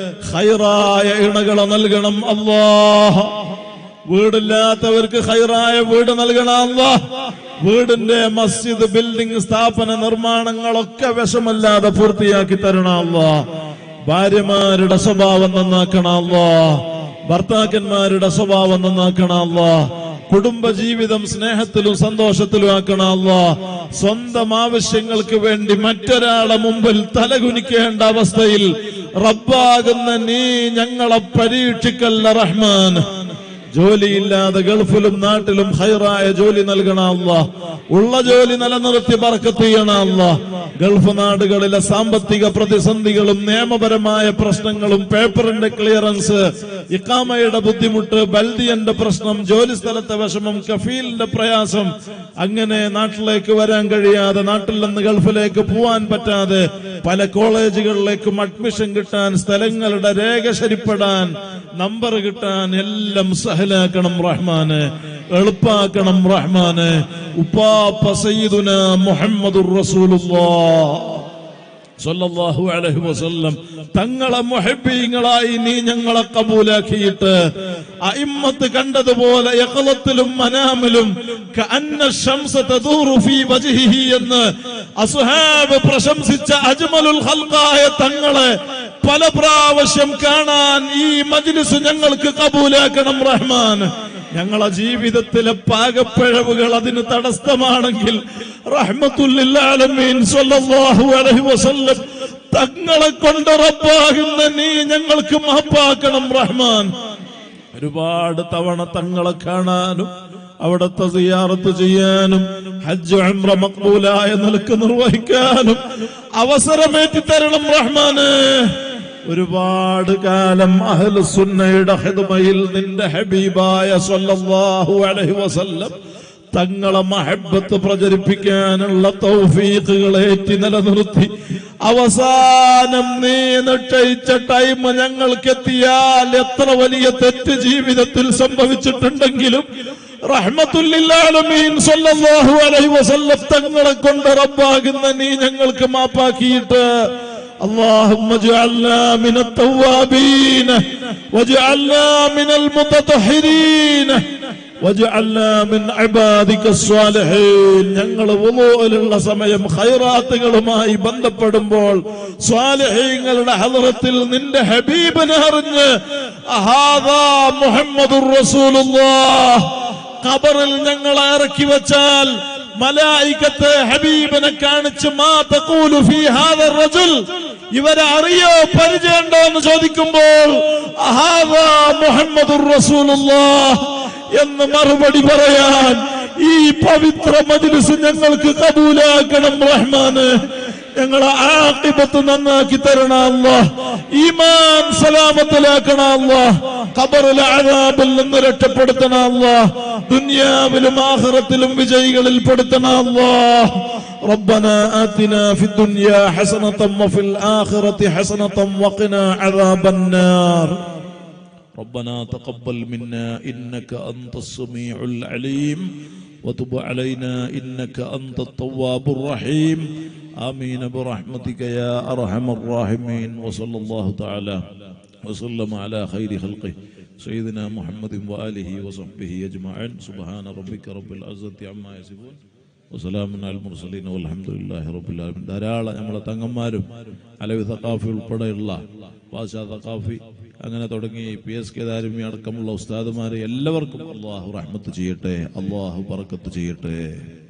ഹൈറായ ഇണകളെ നൽകണം അല്ലാഹ് വീടില്ലാത്തവർക്ക് ഹൈറായ വീട് നൽകണം അല്ലാഹ് വീടിന്റെ മസ്ജിദ് ബിൽഡിംഗ് സ്ഥാപന നിർമ്മാണങ്ങളൊക്കെ വിഷമല്ലാതെ പൂർത്തിയാക്കി തരണം അല്ലാഹ് ഭാര്യമാരുടെ സ്വഭാവം നന്നാക്കണം അല്ലാഹ് ഭർത്താക്കന്മാരുടെ സ്വഭാവം നന്നാക്കണം അല്ലാഹ് കുടുംബജീവിതം സ്നേഹത്തിലും സന്തോഷത്തിലും ആക്കണം അല്ലാ സ്വന്തം ആവശ്യങ്ങൾക്ക് വേണ്ടി മറ്റൊരാളെ മുമ്പിൽ തലകുനിക്കേണ്ട അവസ്ഥയിൽ റബ്ബാകുന്ന നീ ഞങ്ങളെ പരീക്ഷിക്കല്ല റഹ്മാൻ ജോലിയില്ലാതെ ഗൾഫിലും നാട്ടിലും ഹൈറായ ജോലി നൽകണം അല്ലാ ഉള്ള ജോലി നിലനിർത്തി ബർക്കത്ത് ചെയ്യണം അല്ലാ ഗൾഫ് നാടുകളിലെ സാമ്പത്തിക പ്രതിസന്ധികളും നിയമപരമായ പ്രശ്നങ്ങളും പേപ്പറിന്റെ ക്ലിയറൻസ് ഇക്കാമയുടെ ബുദ്ധിമുട്ട് ബൽദിയന്റെ പ്രശ്നം ജോലി സ്ഥലത്തെ വിഷമം കഫീലിന്റെ പ്രയാസം അങ്ങനെ നാട്ടിലേക്ക് വരാൻ കഴിയാതെ നാട്ടിൽ നിന്ന് ഗൾഫിലേക്ക് പോവാൻ പറ്റാതെ പല കോളേജുകളിലേക്കും അഡ്മിഷൻ കിട്ടാൻ സ്ഥലങ്ങളുടെ രേഖ ശരിപ്പെടാൻ നമ്പർ കിട്ടാൻ എല്ലാം സഹലാക്കണം റഹ്മാന് എളുപ്പാക്കണം റഹ്മാന് ഉപ്പാപ്പ സയ്യിദുന മുഹമ്മദുർ റസൂലുള്ളാഹ് സല്ലല്ലാഹു അലൈഹി വസല്ലം തങ്ങളെ മുഹബ്ബീങ്ങളായി നീ ഞങ്ങളെ കബൂലാക്കിയിട്ട് അയിമ്മത്ത് കണ്ടതുപോലെ യഖലത്തിലും മനാമിലും കഅന്ന ശംസ തദൂറു ഫീ വജ്ഹിഹി എന്ന് അസ്ഹാബ് പ്രശംസിച്ച അജ്മലുൽ ഖൽഖായ തങ്ങളെ പല പ്രാവശ്യം കാണാൻ ഈ മജ്ലിസ് ഞങ്ങൾക്ക് കബൂലാക്കണം റഹ്മാൻ ഞങ്ങളെ ജീവിതത്തിലെ പാകപ്പിഴവുകൾ അതിന് തടസ്സമാണെങ്കിൽ റഹ്മത്തുല്ലാലമീൻ സ്വല്ലല്ലാഹു അലൈഹി വസല്ലം തങ്ങളെ കൊണ്ട് റബ്ബാകുന്ന നീ ഞങ്ങൾക്ക് മാപ്പാക്കണം റഹ്മാൻ ഒരുപാട് തവണ തങ്ങളെ കാണാനും അവിടത്തെ സിയാറത്ത് ചെയ്യാനും ഹജ്ജ് ഉംറ മക്ബൂലായ നിലക്ക് നിർവഹിക്കാനും അവസരമേറ്റി തരണം റഹ്മാന് ഒരുപാട് കാലം അഹ്ലു സുന്നയുടെ ഹിദ്മയിൽ നിന്റെ ഹബീബായ സ്വല്ലല്ലാഹു അലൈഹി വസല്ലം തങ്ങളെ മഹബത്ത് പ്രചരിപ്പിക്കാനുള്ള തൗഫീഖുകൾ ഏറ്റി നിലനിർത്തി അവസാനം നീ നിശ്ചയിച്ച ടൈം ഞങ്ങൾക്ക് എത്തിയാൽ എത്ര വലിയ തെറ്റ് ജീവിതത്തിൽ സംഭവിച്ചിട്ടുണ്ടെങ്കിലും റഹ്മത്തുല്ലാലമീൻ സല്ലല്ലാഹു അലൈഹി വസല്ലം തങ്ങളെ കൊണ്ട് റബ്ബാകുന്ന നീ ഞങ്ങൾക്ക് മാപ്പാക്കിയിട്ട് اللهم اجعلنا من التوابين واجعلنا من المتطهرين واجعلنا من عبادك الصالحين ഞങ്ങൾ വുളൂലുള്ള സമയം ഖൈറാത്തുകളുമായി ബന്ധപ്പെടുമ്പോൾ സ്വാലിഹീങ്ങളുടെ ഹദറത്തിൽ നിന്റെ ഹബീബിനെ അറിഞ്ഞ് അഹാദാ മുഹമ്മദുർ റസൂലുള്ളാഹ് ഖബറിൽ ഞങ്ങളെ ഇറക്കി വെച്ചാൽ മലായികത്തെ ഹബീബിനെ കാണിച്ച് മാ തഖൂലു ഫീ ഹാദ റജുൽ ഇവരെ അറിയോ പരിചയമുണ്ടോ എന്ന് ചോദിക്കുമ്പോൾ അഹാദാ മുഹമ്മദുർ റസൂലുള്ളാഹ് എന്ന് മറുപടി പറയാൻ ഈ പവിത്ര മജ്ലിസ് ഞങ്ങൾക്ക് കബൂലാക്കണം റഹ്മാന് ഞങ്ങളെ ആക്കിബത്ത് നന്നാക്കി തരണ അല്ലാ ഈമാൻ സലാമത്തിലാക്കണ അല്ലാ ഖബറിലെ അഴാബിൽ നിന്ന് രക്ഷപ്പെടുത്തണ അല്ലാ ദുനിയാവിലും ആഖിറത്തിലും വിജയികളിൽ പെടുത്തണ അല്ലാ ربنا آتنا في الدنيا حسنة وفي الآخرة حسنة وقنا عذاب النار ربنا تقبل منا إنك أنت السميع العليم وتب علينا إنك أنت التواب الرحيم آمين برحمتك يا أرحم الراحمين وصلى الله تعالى وسلم على خير خلقه سيدنا محمد وآله وصحبه أجمعين سبحان ربك رب العزة عما يصفون വസ്സലാമിൻ അൽ മുർസലീൻ അൽഹംദുലില്ലാഹി റബ്ബിൽ ആലമീൻ ധാരാളം നമ്മളെ തങ്ങന്മാരും അലവി തക്കാഫി ഉൾപ്പെടെയുള്ള വാശാ തക്കാഫി അങ്ങനെ തുടങ്ങി പി എസ് കെ ദാരിമി അടക്കമുള്ള ഉസ്താദുമാരെ എല്ലാവർക്കും അള്ളാഹു റഹ്മത്ത് ചെയ്യട്ടെ അള്ളാഹു ബറക്കത്ത് ചെയ്യട്ടെ